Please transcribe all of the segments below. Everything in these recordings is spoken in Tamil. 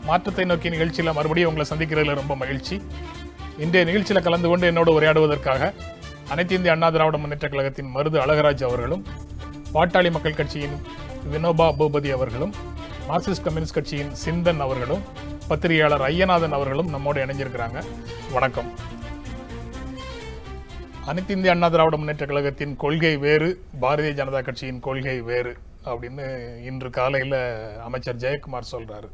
மாற்றத்தை நோக்கி நிகழ்ச்சியில் மறுபடியும் உங்களை சந்திக்கிறதுல ரொம்ப மகிழ்ச்சி இன்றைய நிகழ்ச்சியில் கலந்து கொண்டு என்னோடு உரையாடுவதற்காக அனைத்து இந்திய அண்ணா திராவிட முன்னேற்ற கழகத்தின் மருது அழகராஜ் அவர்களும் பாட்டாளி மக்கள் கட்சியின் வினோபா பூபதி அவர்களும் மார்க்சிஸ்ட் கம்யூனிஸ்ட் கட்சியின் சிந்தன் அவர்களும் பத்திரிகையாளர் ஐயநாதன் அவர்களும் நம்மோடு இணைஞ்சிருக்கிறாங்க வணக்கம் அனைத்து இந்திய அண்ணா திராவிட முன்னேற்ற கழகத்தின் கொள்கை வேறு பாரதிய ஜனதா கட்சியின் கொள்கை வேறு அப்படின்னு இன்று காலையில் அமைச்சர் ஜெயக்குமார் சொல்றாரு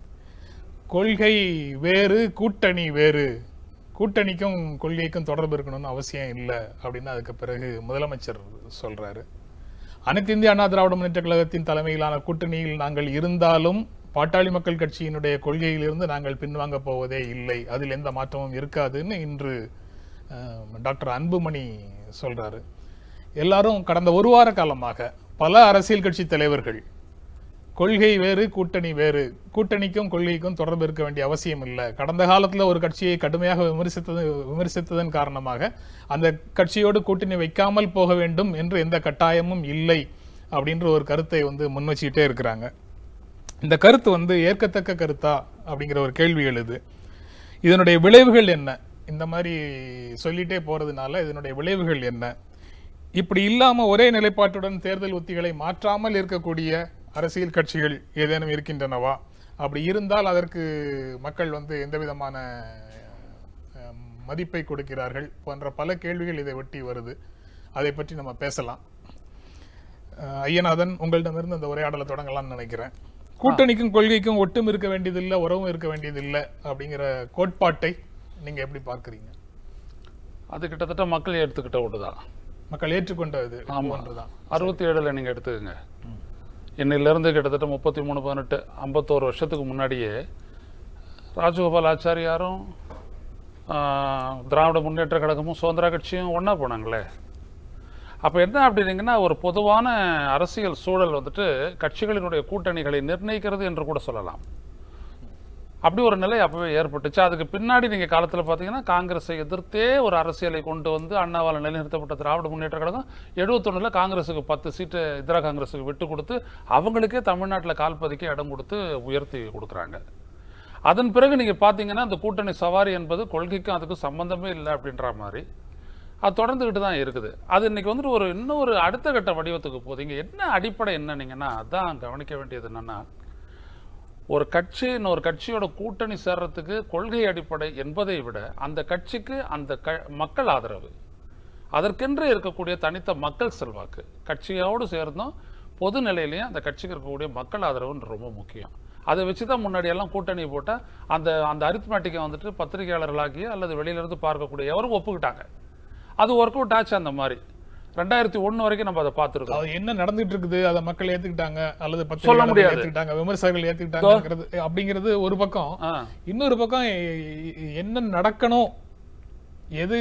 கொள்கை வேறு கூட்டணி வேறு கூட்டணிக்கும் கொள்கைக்கும் தொடர்பு இருக்கணும்னு அவசியம் இல்லை அப்படின்னு அதுக்கு பிறகு முதலமைச்சர் சொல்றாரு அனைத்து இந்திய அண்ணா திராவிட முன்னேற்ற கழகத்தின் தலைமையிலான கூட்டணியில் நாங்கள் இருந்தாலும் பாட்டாளி மக்கள் கட்சியினுடைய கொள்கையிலிருந்து நாங்கள் பின்வாங்க போவதே இல்லை அதில் எந்த மாற்றமும் இருக்காதுன்னு இன்று அஹ், டாக்டர் அன்புமணி சொல்றாரு எல்லாரும் கடந்த ஒரு வார காலமாக பல அரசியல் கட்சி தலைவர்கள் கொள்கை வேறு கூட்டணி வேறு கூட்டணிக்கும் கொள்கைக்கும் தொடர்பு இருக்க வேண்டிய அவசியம் இல்லை கடந்த காலத்துல ஒரு கட்சியை கடுமையாக விமர்சித்தது விமர்சித்ததன் காரணமாக அந்த கட்சியோடு கூட்டணி வைக்காமல் போக வேண்டும் என்று எந்த கட்டாயமும் இல்லை அப்படின்ற ஒரு கருத்தை வந்து முன் வச்சுக்கிட்டே இருக்கிறாங்க இந்த கருத்து வந்து ஏற்கத்தக்க கருத்தா அப்படிங்கிற ஒரு கேள்வி எழுது இதனுடைய விளைவுகள் என்ன இந்த மாதிரி சொல்லிட்டே போறதுனால இதனுடைய விளைவுகள் என்ன இப்படி இல்லாம ஒரே நிலைப்பாட்டுடன் தேர்தல் உத்திகளை மாற்றாமல் இருக்கக்கூடிய அரசியல் கட்சிகள் ஏதேனும் இருக்கின்றனவா அப்படி இருந்தால் அதற்கு மக்கள் வந்து எந்த விதமான அஹ், மதிப்பை கொடுக்கிறார்கள் போன்ற பல கேள்விகள் இதை ஒட்டி வருது அதை பற்றி நம்ம பேசலாம் அஹ், ஐயநாதன் உங்களிடமிருந்து அந்த உரையாடலை தொடங்கலாம்னு நினைக்கிறேன் கூட்டணிக்கும் கொள்கைக்கும் ஒட்டும் இருக்க வேண்டியதில்லை உறவும் இருக்க வேண்டியதில்லை அப்படிங்கிற கோட்பாட்டை நீங்க எப்படி பார்க்கறீங்க அது கிட்டத்தட்ட மக்கள் எடுத்துக்கிட்ட ஒன்று தான் மக்கள் ஏற்றுக்கொண்டது ஒன்றுதான் அறுபத்தி ஏழில் நீங்கள் எடுத்துக்கோங்க இன்னிலிருந்து கிட்டத்தட்ட முப்பத்தி மூணு பதினெட்டு ஐம்பத்தோரு வருஷத்துக்கு முன்னாடியே ராஜகோபால் ஆச்சாரியாரும் ஆஹ், திராவிட முன்னேற்ற கழகமும் சுதந்திர கட்சியும் ஒன்றா போனாங்களே அப்போ என்ன அப்படின்னீங்கன்னா ஒரு பொதுவான அரசியல் சூழல் வந்துட்டு கட்சிகளினுடைய கூட்டணிகளை நிர்ணயிக்கிறது என்று கூட சொல்லலாம் அப்படி ஒரு நிலை அப்பவே ஏற்பட்டுச்சு அதுக்கு பின்னாடி நீங்க காலத்துல பாத்தீங்கன்னா காங்கிரஸை எதிர்த்தே ஒரு அரசியலை கொண்டு வந்து அண்ணாவால் நிலைநிறுத்தப்பட்ட திராவிட முன்னேற்ற கழகம் எழுபத்தொன்னுல காங்கிரஸுக்கு பத்து சீட்டு இந்திரா காங்கிரஸுக்கு விட்டு கொடுத்து அவங்களுக்கே தமிழ்நாட்டுல கால் பதிக்க இடம் கொடுத்து உயர்த்தி கொடுக்குறாங்க அதன் பிறகு நீங்க பாத்தீங்கன்னா அந்த கூட்டணி சவாரி என்பது கொள்கைக்கும் அதுக்கும் சம்பந்தமே இல்லை அப்படின்ற மாதிரி அது தொடர்ந்துகிட்டு தான் இருக்குது அது இன்னைக்கு வந்துட்டு ஒரு இன்னும் ஒரு அடுத்த கட்ட வடிவத்துக்கு போகுது இங்க என்ன அடிப்படை என்னன்னீங்கன்னா அதான் கவனிக்க வேண்டியது என்னன்னா ஒரு கட்சி இன்னொரு கட்சியோட கூட்டணி சேர்றதுக்கு கொள்கை அடிப்படை என்பதை விட அந்த கட்சிக்கு அந்த க மக்கள் ஆதரவு அதற்கென்று இருக்கக்கூடிய தனித்த மக்கள் செல்வாக்கு கட்சியோடு சேர்ந்தும் பொது நிலையிலையும் அந்த கட்சிக்கு இருக்கக்கூடிய மக்கள் ஆதரவுன்னு ரொம்ப முக்கியம் அதை வச்சு தான் முன்னாடி எல்லாம் கூட்டணி போட்டால் அந்த அந்த அரித்மேட்டிக்கை வந்துட்டு பத்திரிகையாளர்களாகி அல்லது வெளியிலிருந்து பார்க்கக்கூடிய எவரும் ஒப்புக்கிட்டாங்க அது ஒர்க் அவுட் ஆச்சு அந்த மாதிரி ரெண்டாயிரத்தி ஒன்று வரைக்கும் நம்ம அதை பார்த்துருக்கோம் அது என்ன நடந்துட்டு இருக்குது அதை மக்கள் ஏத்துக்கிட்டாங்க அல்லது சொல்ல பத்திரிகையாளர்கள் முடியாது. ஏத்துக்கிட்டாங்க விமர்சகர்கள் ஏத்துக்கிட்டாங்கிறது அப்படிங்கிறது ஒரு பக்கம் ஆ இன்னொரு பக்கம் எ- என்ன நடக்கணும் எது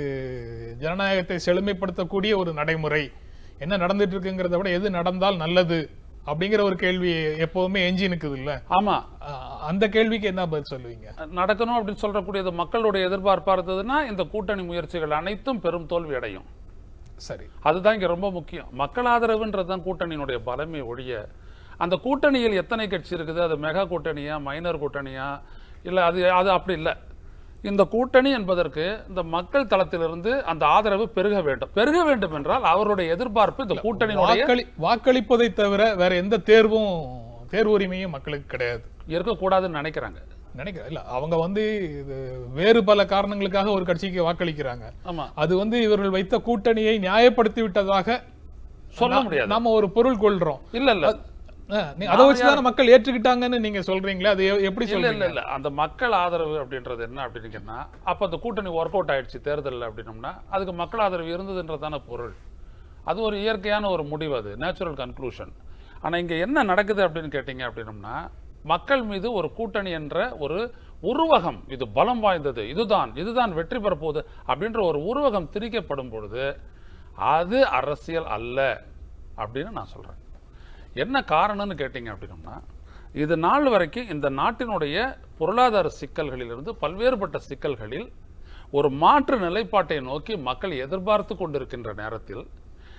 ஜனநாயகத்தை செழுமைப்படுத்தக்கூடிய ஒரு நடைமுறை என்ன நடந்துட்டு இருக்குங்கிறத விட எது நடந்தால் நல்லது அப்படிங்கிற ஒரு கேள்வி எப்பவுமே எஞ்சி நிக்குது இல்ல ஆமாம் அந்த கேள்விக்கு என்ன பதில் சொல்லுவீங்க நடக்கணும் அப்படின்னு சொல்றக்கூடியது மக்களுடைய எதிர்பார்ப்பா இருந்ததுன்னா இந்த கூட்டணி முயற்சிகள் அனைத்தும் பெரும் தோல்வி அடையும் சரி அதுதான் இங்க ரொம்ப முக்கியம் மக்கள் ஆதரவுன்றது தான் கூட்டணியினுடைய பலமே ஒழிய அந்த கூட்டணியில் எத்தனை கட்சி இருக்குது அது மெகா கூட்டணியா மைனர் கூட்டணியா இல்ல அது அது அப்படி இல்லை இந்த கூட்டணி என்பதற்கு இந்த மக்கள் தளத்திலிருந்து அந்த ஆதரவு பெருக வேண்டும் பெருக வேண்டும் என்றால் அவருடைய எதிர்பார்ப்பு இந்த கூட்டணியினுடைய வாக்களி வாக்களிப்பதை தவிர வேற எந்த தேர்வும் தேர்வு உரிமையும் மக்களுக்கு கிடையாது இருக்கக்கூடாதுன்னு நினைக்கிறாங்க நினைக்கிறேன் இல்ல அவங்க வந்து இது வேறு பல காரணங்களுக்காக ஒரு கட்சிக்கு வாக்களிக்கிறாங்க ஆமா அது வந்து இவர்கள் வைத்த கூட்டணியை நியாயப்படுத்தி விட்டதாக சொல்ல நா- முடியாது நாம ஒரு பொருள் கொள்றோம் இல்ல இல்ல அஹ், நீ- அதை வச்சுதானே மக்கள் ஏற்றுக்கிட்டாங்கன்னு நீங்க சொல்றீங்களே அது எ- எப்படி இல்ல இல்ல சொல்றீங்க இல்ல அந்த மக்கள் ஆதரவு அப்படின்றது என்ன அப்படின்னீங்கன்னா அப்ப அந்த கூட்டணி ஒர்க் அவுட் ஆயிடுச்சு தேர்தலில் அப்படின்னோம்னா அதுக்கு மக்கள் ஆதரவு இருந்ததுன்றதான பொருள் அது ஒரு இயற்கையான ஒரு முடிவு அது நேச்சுரல் கன்க்ளூஷன் ஆனா இங்க என்ன நடக்குது அப்படின்னு கேட்டீங்க அப்படின்னோம்னா மக்கள் மீது ஒரு கூட்டணி என்ற ஒரு உருவகம் இது பலம் வாய்ந்தது இதுதான் இதுதான் வெற்றி பெற போகுது அப்படின்ற ஒரு உருவகம் திணிக்கப்படும் பொழுது அது அரசியல் அல்ல அப்படின்னு நான் சொல்றேன் என்ன காரணம்னு கேட்டிங்க அப்படின்னோம்னா இது நாள் வரைக்கும் இந்த நாட்டினுடைய பொருளாதார சிக்கல்களிலிருந்து பல்வேறுபட்ட சிக்கல்களில் ஒரு மாற்று நிலைப்பாட்டை நோக்கி மக்கள் எதிர்பார்த்து கொண்டிருக்கின்ற நேரத்தில்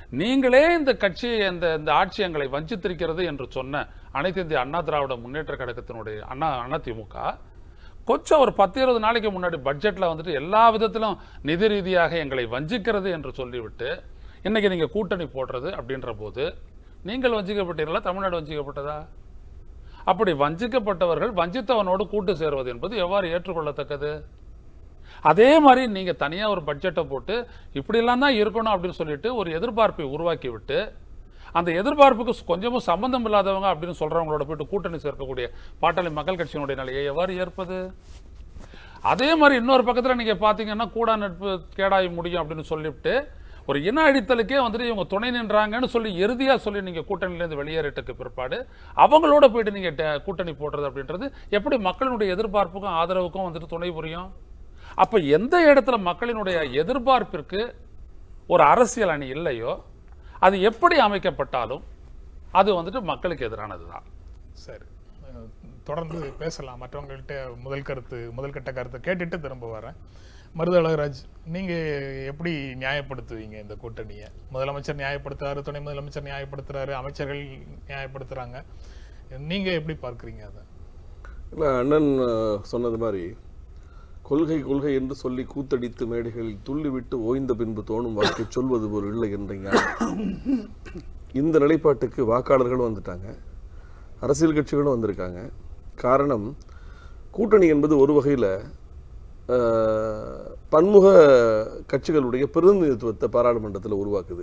நீங்களே இந்த கட்சி இந்த இந்த ஆட்சி எங்களை வஞ்சித்திருக்கிறது என்று சொன்ன அனைத்து இந்திய அண்ணா திராவிட முன்னேற்ற கழகத்தினுடைய அண்ணா அதிமுக கொஞ்சம் ஒரு பத்து இருபது நாளைக்கு முன்னாடி பட்ஜெட்ல வந்துட்டு எல்லா விதத்திலும் நிதி ரீதியாக எங்களை வஞ்சிக்கிறது என்று சொல்லிவிட்டு இன்னைக்கு நீங்க கூட்டணி போடுறது அப்படின்ற போது நீங்கள் வஞ்சிக்கப்பட்டீர்களா தமிழ்நாடு வஞ்சிக்கப்பட்டதா அப்படி வஞ்சிக்கப்பட்டவர்கள் வஞ்சித்தவனோடு கூட்டு சேருவது என்பது எவ்வாறு ஏற்றுக்கொள்ளத்தக்கது அதே மாதிரி நீங்க தனியா ஒரு பட்ஜெட்டை போட்டு இப்படியெல்லாம் தான் இருக்கணும் அப்படின்னு சொல்லிட்டு ஒரு எதிர்பார்ப்பை உருவாக்கி விட்டு அந்த எதிர்பார்ப்புக்கு கொஞ்சமும் சம்பந்தம் இல்லாதவங்க அப்படின்னு சொல்றவங்களோட போயிட்டு கூட்டணி சேர்க்கக்கூடிய பாட்டாளி மக்கள் கட்சியினுடைய நிலையை எவ்வாறு ஏற்பது அதே மாதிரி இன்னொரு பக்கத்துல நீங்க பாத்தீங்கன்னா கூடா நட்பு கேடாய் முடியும் அப்படின்னு சொல்லிவிட்டு ஒரு இன அழித்தலுக்கே வந்துட்டு இவங்க துணை நின்றாங்கன்னு சொல்லி இறுதியா சொல்லி நீங்க கூட்டணியிலேருந்து வெளியேறிட்டக்கு பிற்பாடு அவங்களோட போயிட்டு நீங்க ட- கூட்டணி போடுறது அப்படின்றது எப்படி மக்களினுடைய எதிர்பார்ப்புக்கும் ஆதரவுக்கும் வந்துட்டு துணை புரியும் அப்ப எந்த இடத்துல மக்களினுடைய எதிர்பார்ப்பிற்கு ஒரு அரசியல் அணி இல்லையோ அது எப்படி அமைக்கப்பட்டாலும் அது வந்துட்டு மக்களுக்கு எதிரானது தான் சரி அஹ், தொடர்ந்து பேசலாம் மற்றவங்கள்ட்ட முதல் கருத்து முதல் கட்ட கருத்தை கேட்டுட்டு திரும்ப வரேன் மருது அழகராஜ் நீங்க எப்படி நியாயப்படுத்துவீங்க இந்த கூட்டணியை முதலமைச்சர் நியாயப்படுத்துறாரு துணை முதலமைச்சர் நியாயப்படுத்துறாரு அமைச்சர்கள் நியாயப்படுத்துறாங்க நீங்க எப்படி பார்க்கறீங்க அதை இல்லை அண்ணன் அஹ், சொன்னது மாதிரி கொள்கை கொள்கை என்று சொல்லி கூத்தடித்து மேடைகளில் துள்ளிவிட்டு ஓய்ந்த பின்பு தோணும் வாக்கை சொல்வது ஒரு இல்லை என்ற ஞானம் இந்த நிலைப்பாட்டுக்கு வாக்காளர்களும் வந்துட்டாங்க அரசியல் கட்சிகளும் வந்திருக்காங்க காரணம் கூட்டணி என்பது ஒரு வகையில் பன்முக கட்சிகளுடைய பிரதிநிதித்துவத்தை பாராளுமன்றத்தில் உருவாக்குது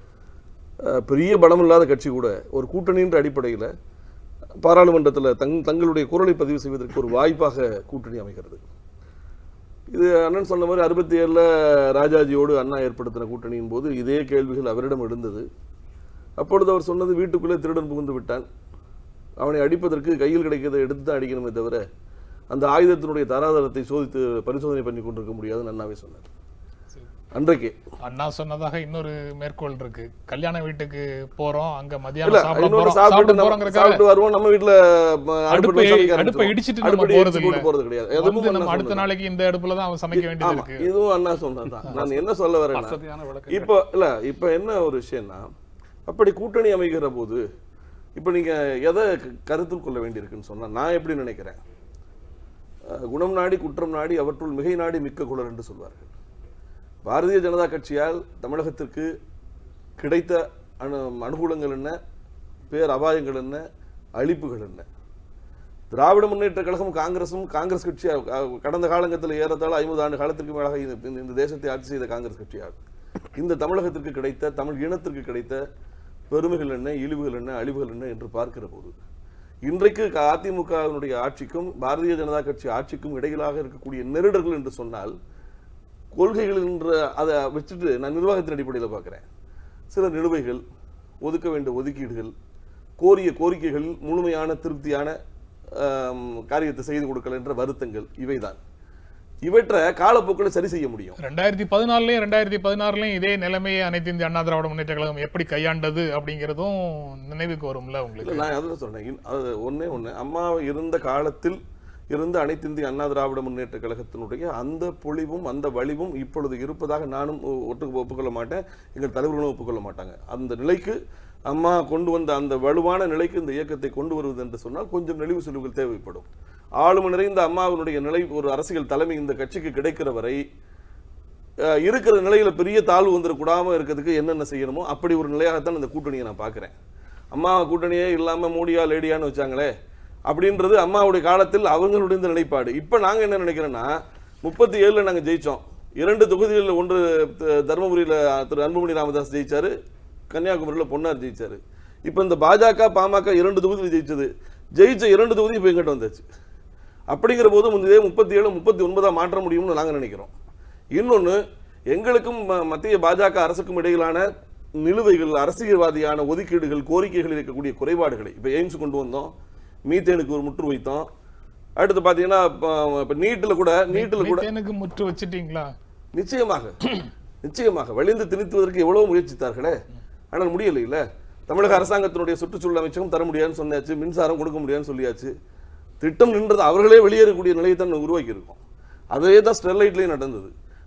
அஹ், பெரிய பலமில்லாத கட்சி கூட ஒரு கூட்டணின்ற அடிப்படையில் பாராளுமன்றத்தில் தங் தங்களுடைய குரலை பதிவு செய்வதற்கு ஒரு வாய்ப்பாக கூட்டணி அமைகிறது இது அண்ணன் சொன்ன மாதிரி அறுபத்தி ஏழில் ராஜாஜியோடு அண்ணா ஏற்படுத்தின கூட்டணியின் போது இதே கேள்விகள் அவரிடம் எழுந்தது அப்பொழுது அவர் சொன்னது வீட்டுக்குள்ளே திருடன் புகுந்து விட்டான் அவனை அடிப்பதற்கு கையில் கிடைக்கிறதை எடுத்து தான் அடிக்கணுமே தவிர அந்த ஆயுதத்தினுடைய தராதரத்தை சோதித்து பரிசோதனை பண்ணி கொண்டிருக்க முடியாதுன்னு அண்ணாவே சொன்னார் அன்றைக்கே அண்ணா சொன்னதாக இன்னொரு மேற்கோள் இருக்கு கல்யாண வீட்டுக்கு போறோம் அங்க இல்ல மதியானம் சாப்பிட இன்னொரு போறோம் சாப்பிட்டு சாப்பிட நம்ம போறோங்கிறதுக்காக சாப்பிட்டு வருவோம் நம்ம வீட்டுல ம, அடுப்புல அடுப்பை- சமைக்க அடுப்பை ஆரம்பிச்சிருவோம். இடிச்சிட்டு நம்ம அடுப்பை போறது இடிச்சு இல்ல. போட்டு போறது கிடையாது அதுவும் வந்து அண்ணா நம்ம அடுத்த சொன்னது. நாளைக்கு இந்த அடுப்புல தான் அவன் சமைக்க வேண்டியது ஆமா இருக்கு இதுவும் அண்ணா சொன்னதுதான் நான் என்ன சொல்ல வரேன்னா வசதியான விளக்கம் இப்போ இல்ல இப்போ என்ன ஒரு விஷயம்னா அப்படி கூட்டணி அமைகிற போது இப்போ நீங்க எதை க- கருத்தில் கொள்ள வேண்டியிருக்குன்னு சொன்னா நான் எப்படி நினைக்கிறேன் அஹ், குணம் நாடி குற்றம் நாடி அவற்றுள் மிகை நாடி மிக்க குளர் என்று சொல்வார்கள் பாரதிய ஜனதா கட்சியால் தமிழகத்திற்கு கிடைத்த அனு அனுகூலங்கள் என்ன பேர் அபாயங்கள் என்ன அழிப்புகள் என்ன திராவிட முன்னேற்ற கழகம் காங்கிரசும் காங்கிரஸ் கட்சியா அஹ், கடந்த காலங்கத்தில் ஏறத்தாழ ஐம்பது ஆண்டு காலத்திற்கு மேலாக இந்த- இந்த- இந்த தேசத்தை ஆட்சி செய்த காங்கிரஸ் கட்சியாகும் இந்த தமிழகத்திற்கு கிடைத்த தமிழ் இனத்திற்கு கிடைத்த பெருமைகள் என்ன இழிவுகள் என்ன அழிவுகள் என்ன என்று பார்க்கிற போது இன்றைக்கு க- அதிமுகவினுடைய ஆட்சிக்கும் பாரதிய ஜனதா கட்சி ஆட்சிக்கும் இடையிலாக இருக்கக்கூடிய நெருடர்கள் என்று சொன்னால் கொள்கைகள் என்ற அதை வச்சுட்டு நான் நிர்வாகத்தின் அடிப்படையில் பார்க்குறேன் சில நிலுவைகள் ஒதுக்க வேண்டிய ஒதுக்கீடுகள் கோரிய கோரிக்கைகளில் முழுமையான திருப்தியான ஆம், காரியத்தை செய்து கொடுக்கல என்ற வருத்தங்கள் இவைதான் இவற்றை காலப்போக்கில் சரி செய்ய முடியும் ரெண்டாயிரத்தி பதினாலுலயும் ரெண்டாயிரத்தி பதினாறுலயும் இதே நிலைமையை அனைத்து இந்திய அண்ணா திராவிட முன்னேற்ற கழகம் எப்படி கையாண்டது அப்படிங்கிறதும் நினைவுக்கு வரும்ல இல்ல உங்களுக்கு நான் அதுதான் சொன்னேன் இன்- அது ஒண்ணே ஒண்ணு அம்மா இருந்த காலத்தில் இருந்த அனைத்து இந்திய அண்ணா திராவிட முன்னேற்ற கழகத்தினுடைய அந்த பொலிவும் அந்த வலிவும் இப்பொழுது இருப்பதாக நானும் ஒ- ஒட்டு ஒப்புக்கொள்ள மாட்டேன் எங்கள் தலைவர்களும் ஒப்புக்கொள்ள மாட்டாங்க அந்த நிலைக்கு அம்மா கொண்டு வந்த அந்த வலுவான நிலைக்கு இந்த இயக்கத்தை கொண்டு வருவது என்று சொன்னால் கொஞ்சம் நெளிவு சுழிவுகள் தேவைப்படும் ஆளுமை நிறைந்த அம்மாவினுடைய நிலை ஒரு அரசியல் தலைமை இந்த கட்சிக்கு கிடைக்கிற வரை அஹ், இருக்கிற நிலையில பெரிய தாழ்வு வந்துடக்கூடாம இருக்கிறதுக்கு என்னென்ன செய்யணுமோ அப்படி ஒரு நிலையாகத்தான் இந்த கூட்டணியை நான் பார்க்கிறேன் அம்மா கூட்டணியே இல்லாம மூடியா லேடியான்னு வச்சாங்களே அப்படின்றது அம்மாவுடைய காலத்தில் அவங்களுடைய இந்த நிலைப்பாடு இப்போ நாங்க என்ன நினைக்கிறோன்னா முப்பத்தி ஏழுல நாங்க ஜெயிச்சோம் இரண்டு தொகுதிகளில் ஒன்று த- தருமபுரியில திரு அன்புமணி ராமதாஸ் ஜெயிச்சாரு கன்னியாகுமரியில பொன்னார் ஜெயிச்சாரு இப்போ இந்த பாஜக பாமக இரண்டு தொகுதியில் ஜெயிச்சது ஜெயிச்ச இரண்டு தொகுதி இப்போ எங்கிட்ட வந்தாச்சு அப்படிங்கிற போது முந்தைய முப்பத்தி ஏழு முப்பத்தி ஒன்பதா மாற்ற முடியும்னு நாங்க நினைக்கிறோம் இன்னொன்னு எங்களுக்கும் ம- மத்திய பாஜக அரசுக்கும் இடையிலான நிலுவைகள் அரசியல்வாதியான ஒதுக்கீடுகள் கோரிக்கைகள் இருக்கக்கூடிய குறைபாடுகளை இப்போ எய்ம்ஸ் கொண்டு வந்தோம் மீத்தேனுக்கு ஒரு முற்று வைத்தோம் அடுத்து பாத்தீங்கன்னா இப்போ நீட்டில் கூட நீட்டில் கூட மீத்தேனுக்கு முற்று வச்சிட்டீங்களா நிச்சயமாக நிச்சயமாக வலிந்து திணித்துவதற்கு எவ்வளவு முயற்சித்தார்களே ஆனால் முடியலைல்ல தமிழக அரசாங்கத்தினுடைய சுற்றுச்சூழல் அமைச்சகம் தர முடியாதுன்னு சொன்னாச்சு மின்சாரம் கொடுக்க முடியாதுன்னு சொல்லியாச்சு திட்டம் நின்றது அவர்களே வெளியேறக்கூடிய நிலையை தான் உருவாக்கி இருக்கோம் அதே தான் ஸ்டெர்லைட்லேயும் நடந்தது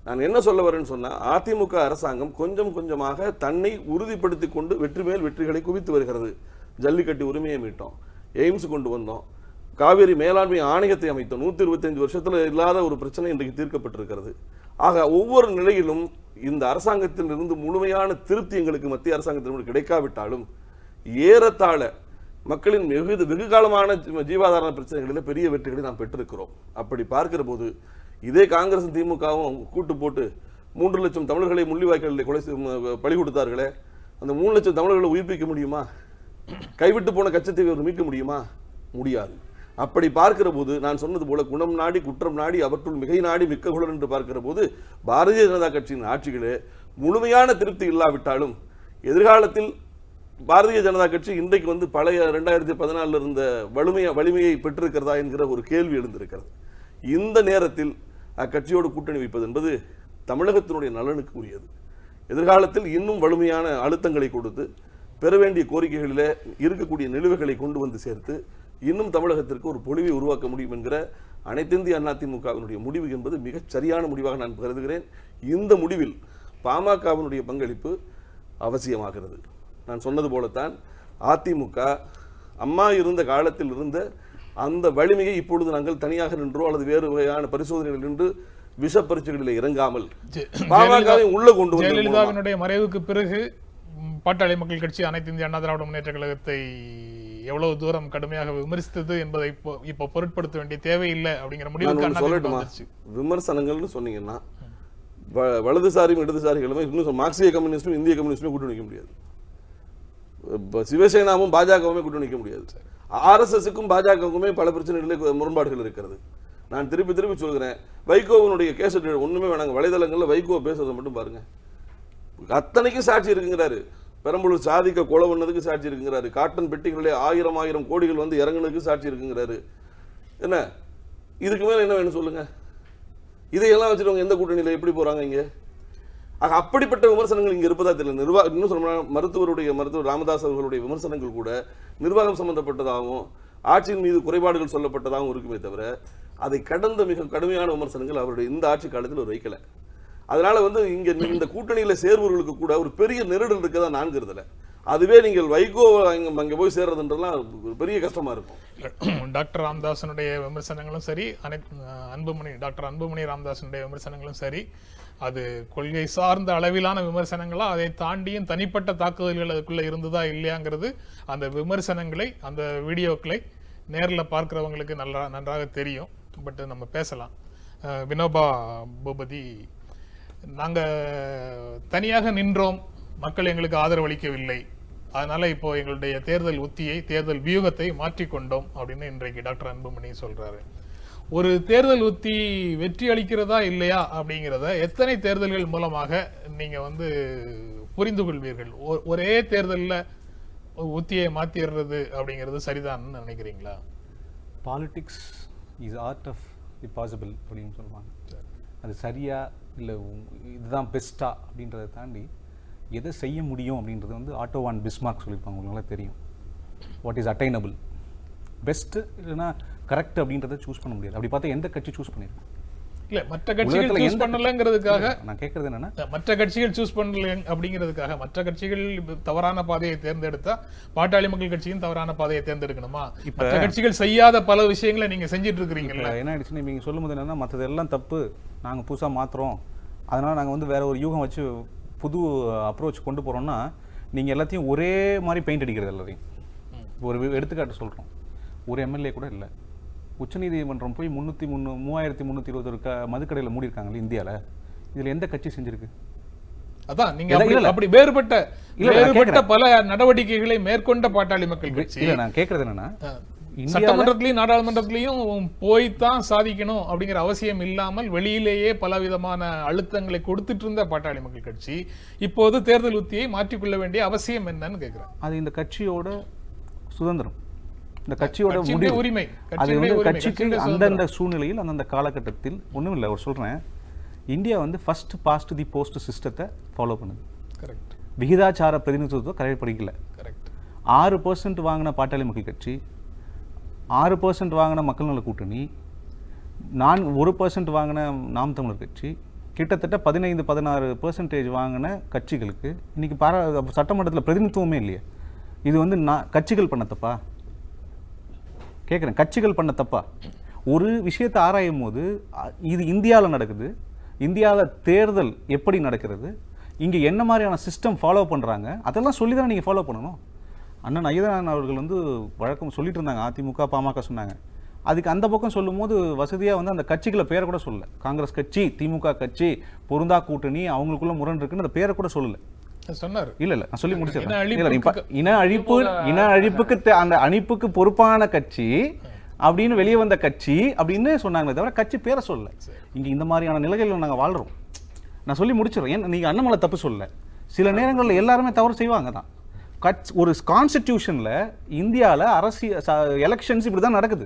நான் என்ன சொல்ல வரேன்னு சொன்னா அதிமுக அரசாங்கம் கொஞ்சம் கொஞ்சமாக தன்னை உறுதிப்படுத்தி கொண்டு வெற்றி மேல் வெற்றிகளை குவித்து வருகிறது ஜல்லிக்கட்டு உரிமையை மீட்டோம் எய்ம்ஸ் கொண்டு வந்தோம் காவேரி மேலாண்மை ஆணையத்தை அமைத்தோம் நூத்தி இருபத்தஞ்சு வருஷத்துல இல்லாத ஒரு பிரச்சனை இன்றைக்கு தீர்க்கப்பட்டிருக்கிறது ஆக ஒவ்வொரு நிலையிலும் இந்த அரசாங்கத்தில் இருந்து முழுமையான திருப்தி எங்களுக்கு மத்திய அரசாங்கத்திலிருந்து கிடைக்காவிட்டாலும் ஏறத்தாழ மக்களின் வெகு வெகு காலமான ஜீ- ஜீவாதார பிரச்சனைகளில் பெரிய வெற்றிகளை நாம் பெற்றிருக்கிறோம் அப்படி பார்க்கிற போது இதே காங்கிரசும் திமுகவும் கூட்டு போட்டு மூன்று லட்சம் தமிழர்களை முள்ளிவாய்க்காலில் கொலை செய்- ம- பலி கொடுத்தார்களே அந்த மூணு லட்சம் தமிழர்களை உயிர்ப்பிக்க முடியுமா கைவிட்டு போன கச்சத்தீவை அவர் மீட்க முடியுமா முடியாது அப்படி பார்க்கிற போது நான் சொன்னது போல குணம் நாடி குற்றம் நாடி அவற்றுள் மிகை நாடி மிக்க குளர் என்று பார்க்கிற போது பாரதிய ஜனதா கட்சியின் ஆட்சிகளே முழுமையான திருப்தி இல்லாவிட்டாலும் எதிர்காலத்தில் பாரதிய ஜனதா கட்சி இன்றைக்கு வந்து பழைய ரெண்டாயிரத்தி பதினாலில் இருந்த வலிமையை வலிமையை பெற்றிருக்கிறதா என்கிற ஒரு கேள்வி எழுந்திருக்கிறது இந்த நேரத்தில் அக்கட்சியோடு கூட்டணி வைப்பது என்பது தமிழகத்தினுடைய நலனுக்கு உரியது எதிர்காலத்தில் இன்னும் வலிமையான அழுத்தங்களை கொடுத்து பெற வேண்டிய கோரிக்கைகளிலே இருக்கக்கூடிய நிலுவைகளை கொண்டு வந்து சேர்த்து இன்னும் தமிழகத்திற்கு ஒரு பொலிவை உருவாக்க முடியும் என்கிற அனைத்திந்திய அதிமுகவினுடைய முடிவு என்பது மிகச் சரியான முடிவாக நான் கருதுகிறேன் இந்த முடிவில் பாமகவினுடைய பங்களிப்பு அவசியமாகிறது நான் சொன்னது போலத்தான் அதிமுக அம்மா இருந்த காலத்தில் இருந்த அந்த வலிமையை இப்பொழுது நாங்கள் தனியாக நின்றோ அல்லது வேறு வகையான பரிசோதனைகளில் நின்று விஷ பரீட்சைகளில் இறங்காமல் ஜெ- பாமகவை உள்ள கொண்டு வந்து ஜெயலலிதாவினுடைய மறைவுக்கு பிறகு ம், பாட்டாளி மக்கள் கட்சி அனைத்து இந்திய அண்ணா திராவிட முன்னேற்ற கழகத்தை எவ்வளவு தூரம் கடுமையாக விமர்சித்தது என்பதை இப்போ இப்போ பொருட்படுத்த வேண்டிய தேவையில்லை அப்படிங்கிற நான் முடிவுக்கு ஒன்று அண்ணா திமுக சொல்லட்டுமா வந்துருச்சு விமர்சனங்கள்னு சொன்னீங்கன்னா வ- வலதுசாரியும் இடதுசாரிகளுமே இன்னும் சொ- மார்க்சிய கம்யூனிஸ்டும் இந்திய கம்யூனிஸ்டுமே கூட்டணி வைக்க முடியாது இப்ப சிவசேனாவும் பாஜகவுமே கூட்டணி வைக்க முடியாது ஆர்எஸ்எஸ்க்கும் பாஜகவுக்குமே பல பிரச்சனைகளில் முரண்பாடுகள் இருக்கிறது நான் திருப்பி திருப்பி சொல்கிறேன் வைகோவினுடைய கேசட் ஒண்ணுமே வேணாங்க வலைதளங்கள்ல வைகோ பேசுறதை மட்டும் பாருங்க அத்தனைக்கும் சாட்சி இருக்குங்கிறாரு பெரம்பலூர் சாதிக்க கொலை பண்ணதுக்கு சாட்சி இருக்குங்கிறாரு காட்டன் பெட்டிகளிலே ஆயிரம் ஆயிரம் கோடிகள் வந்து இறங்குனதுக்கு சாட்சி இருக்குங்கிறாரு என்ன இதுக்கு மேல என்ன வேணும் சொல்லுங்க இதையெல்லாம் வச்சுட்டு எந்த கூட்டணியில எப்படி போறாங்க இங்க ஆக அப்படிப்பட்ட விமர்சனங்கள் இங்க இருப்பதா தெரியல நிர்வாக இன்னும் சொல்ல மருத்துவருடைய மருத்துவர் ராமதாஸ் அவர்களுடைய விமர்சனங்கள் கூட நிர்வாகம் சம்பந்தப்பட்டதாகவும் ஆட்சியின் மீது குறைபாடுகள் சொல்லப்பட்டதாகவும் இருக்குமே தவிர அதை கடந்த மிக கடுமையான விமர்சனங்கள் அவருடைய இந்த ஆட்சி காலத்தில் அவர் வைக்கல அதனால வந்து இங்க இந்த கூட்டணியில சேர்வர்களுக்கு கூட ஒரு பெரிய நெருடல் இருக்கதா நான் கருதல அதுவே நீங்கள் வைகோ அங்க அங்க போய் சேர்றதுன்றதுலாம் ஒரு பெரிய கஷ்டமா இருக்கும் டாக்டர் ராமதாசனுடைய விமர்சனங்களும் சரி அனைத்து அன்புமணி டாக்டர் அன்புமணி ராமதாசனுடைய விமர்சனங்களும் சரி அது கொள்கை சார்ந்த அளவிலான விமர்சனங்களா அதை தாண்டியும் தனிப்பட்ட தாக்குதல்கள் அதுக்குள்ள இருந்ததா இல்லையாங்கிறது அந்த விமர்சனங்களை அந்த வீடியோக்களை நேர்ல பார்க்கிறவங்களுக்கு நல்லா நன்றாக தெரியும் பட் நம்ம பேசலாம் அஹ் வினோபா பூபதி நாங்க தனியாக நின்றோம் மக்கள் எங்களுக்கு ஆதரவு அளிக்கவில்லை அதனால இப்போ எங்களுடைய தேர்தல் உத்தியை தேர்தல் வியூகத்தை மாற்றிக்கொண்டோம் அப்படின்னு இன்றைக்கு டாக்டர் அன்புமணி சொல்றாரு ஒரு தேர்தல் உத்தி வெற்றி அளிக்கிறதா இல்லையா அப்படிங்கிறத எத்தனை தேர்தல்கள் மூலமாக நீங்க வந்து புரிந்து கொள்வீர்கள் ஒ- ஒரே தேர்தல்ல ஒரு உத்தியை மாத்திடுறது அப்படிங்கிறது சரிதான்னு நினைக்கிறீங்களா politics is art of the possible அப்படின்னு சொல்லுவாங்க அது சரியா இல்லை இதுதான் பெஸ்ட்டா அப்படின்றத தாண்டி எதை செய்ய முடியும் அப்படின்றது வந்து ஆட்டோ அண்ட் பிஸ்மார்க் சொல்லியிருப்பாங்க உங்களுக்கு தெரியும் வாட் இஸ் அட்டைனபிள் பெஸ்ட்டு இல்லைன்னா கரெக்ட் அப்படின்றத சூஸ் பண்ண முடியாது அப்படி பார்த்தா எந்த கட்சி சூஸ் பண்ணிருக்கு இல்ல மற்ற கட்சிகள் உலகத்துல சூஸ் எந்த- பண்ணலங்கிறதுக்காக நான் கேட்கறது என்னன்னா மற்ற கட்சிகள் சூஸ் பண்ணல அப்படிங்கிறதுக்காக மற்ற கட்சிகள் இப்ப தவறான பாதையை தேர்ந்தெடுத்தா பாட்டாளி மக்கள் கட்சியும் தவறான பாதையை தேர்ந்தெடுக்கணுமா மற்ற கட்சிகள் செய்யாத பல விஷயங்களை நீங்க செஞ்சிட்டு இருக்கிறீங்கல்ல இப்போ என்ன ஆயிடுச்சுன்னா நீங்கள் சொல்லும்போது என்னன்னா மற்றது எல்லாம் தப்பு நாங்கள் புதுசாக மாத்துறோம் அதனால் நாங்கள் வந்து வேற ஒரு யூகம் வச்சு புது அப்ரோச் கொண்டு போகிறோம்னா நீங்கள் எல்லாத்தையும் ஒரே மாதிரி பெயிண்ட் அடிக்கிறது எல்லாத்தையும் இப்போ ஒரு வி- எடுத்துக்காட்டு சொல்கிறோம் ஒரு எம்எல்ஏ கூட இல்லை உச்சநீதிமன்றம் போய் முந்நூற்றி முந்நூ மூவாயிரத்தி முந்நூற்றி இருபது ஒரு க மதுக்கடையில் மூடியிருக்காங்கல்ல இந்தியாவில் இதில் எந்த கட்சி செஞ்சிருக்கு அதான் நீங்க இல்ல, அப்படி இல்ல. அப்படி வேறுபட்ட இல்ல, நான் வேறுபட்ட பல நடவடிக்கைகளை மேற்கொண்ட பாட்டாளி மக்கள் கட்சி இல்லை நான் கேட்குறது என்னன்னா இந்தியாவில் சட்டமன்றத்திலையும் நாடாளுமன்றத்திலையும் போய்த்தான் சாதிக்கணும் அப்படிங்கிற அவசியம் இல்லாமல் வெளியிலேயே பலவிதமான அழுத்தங்களை கொடுத்துட்டு இருந்த பாட்டாளி மக்கள் கட்சி இப்போது தேர்தல் உத்தியை மாற்றிக்கொள்ள வேண்டிய அவசியம் என்னன்னு கேக்குறேன் அது இந்த கட்சியோட சுதந்திரம் இந்த கட்சியோட கட்சியினுடைய முடிவு உரிமை அது கட்சியினுடைய வந்து உரிமை கட்சிக்கு கட்சியினுடைய அந்தந்த சூழ்நிலையில் அந்தந்த காலகட்டத்தில் ஒண்ணும் இல்லை ஒரு சொல்றேன் இந்தியா வந்து ஃபர்ஸ்ட் பாஸ்ட் தி போஸ்ட் சிஸ்டத்தை ஃபாலோ பண்ணுது கரெக்ட் விகிதாச்சார பிரதிநிதித்துவத்தை கடைபிடிக்கல கரெக்ட் ஆறு பர்சன்ட் வாங்கின பாட்டாளி மக்கள் கட்சி ஆறு பர்சன்ட் வாங்கின மக்கள் நல கூட்டணி நான் ஒரு பர்சன்ட் வாங்கின நாம் தமிழர் கட்சி கிட்டத்தட்ட பதினைந்து பதினாறு பெர்சன்டேஜ் வாங்கின கட்சிகளுக்கு இன்னைக்கு பாரா சட்டமன்றத்தில் பிரதிநிதித்துவமே இல்லையே இது வந்து நான் கட்சிகள் பண்ண தப்பா கேட்குறேன் கட்சிகள் பண்ண தப்பா ஒரு விஷயத்தை ஆராயும் போது அ- இது இந்தியாவில் நடக்குது இந்தியாவில் தேர்தல் எப்படி நடக்கிறது இங்கே என்ன மாதிரியான சிஸ்டம் ஃபாலோ பண்ணுறாங்க அதெல்லாம் சொல்லி தான் நீங்கள் ஃபாலோ பண்ணணும் அண்ணன் ஐயனான் அவர்கள் வந்து வழக்கம் சொல்லிட்டு இருந்தாங்க அதிமுக பாமக சொன்னாங்க அதுக்கு அந்த பக்கம் சொல்லும்போது வசதியாக வந்து அந்த கட்சிகளை பேரை கூட சொல்லல காங்கிரஸ் கட்சி திமுக கட்சி பொருந்தா கூட்டணி அவங்களுக்குள்ள முரண் இருக்குன்னு அந்த பேரை கூட சொல்லல சொன்னாரு இல்ல இல்ல நான் சொல்லி முடிச்சிடறேன் இன இல்ல, இல்ல, இப்ப அழிப்புக்கு- இன அழிப்பு இன அழிப்புக்கு தே- அந்த அழிப்புக்கு பொறுப்பான கட்சி அப்படின்னு வெளியே வந்த கட்சி அப்படின்னு சொன்னாங்களே தவிர கட்சி பேரை சொல்லல இங்க இந்த மாதிரியான நிலைகளில் நாங்க வாழ்றோம் நான் சொல்லி முடிச்சிடுறேன் ஏன் நீங்க அண்ணாமலை தப்பு சொல்லல சில நேரங்கள்ல எல்லாருமே தவறு செய்வாங்க தான் கட்சி ஒரு கான்ஸ்டிடியூஷன்ல இந்தியால அரசியல் எலெக்ஷன்ஸ் இப்படி தான் நடக்குது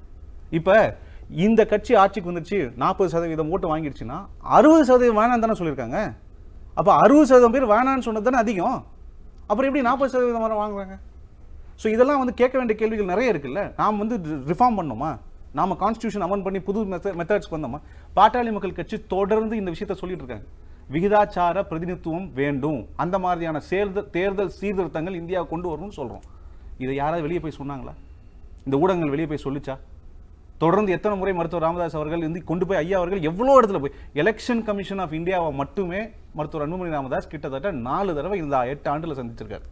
இப்ப இந்த கட்சி ஆட்சிக்கு வந்துருச்சு நாற்பது சதவீதம் ஓட்டு வாங்கிடுச்சுன்னா அறுபது சதவீதம் வேணாம் தானே சொல்லியிருக்காங்க அப்ப அறுபது சதவீதம் பேர் வேணான்னு சொன்னது தானே அதிகம் அப்புறம் எப்படி நாற்பது சதவீதம் வரை வாங்குறாங்க ஸோ இதெல்லாம் வந்து கேட்க வேண்டிய கேள்விகள் நிறைய இருக்குல்ல நாம் வந்து ரிஃபார்ம் பண்ணோமா நாம கான்ஸ்டியூஷன் அமெண்ட் பண்ணி புது மெத்தட்ஸ்க்கு வந்தோமா பாட்டாளி மக்கள் கட்சி தொடர்ந்து இந்த விஷயத்த சொல்லிட்டு இருக்காங்க விகிதாச்சார பிரதிநிதித்துவம் வேண்டும் அந்த மாதிரியான சேர்தல் தேர்தல் சீர்திருத்தங்கள் இந்தியா கொண்டு வரணும்னு சொல்றோம் இதை யாராவது வெளியே போய் சொன்னாங்களா இந்த ஊடகங்கள் வெளியே போய் சொல்லுச்சா தொடர்ந்து எத்தனை முறை மருத்துவர் ராமதாஸ் அவர்கள் வந்து கொண்டு போய் ஐயா அவர்கள் எவ்வளோ இடத்துல போய் எலெக்ஷன் கமிஷன் ஆஃப் இந்தியாவை மட்டுமே மருத்துவர் அன்புமணி ராமதாஸ் கிட்டத்தட்ட நாலு தடவை இந்த எட்டு ஆண்டுல சந்திச்சிருக்காரு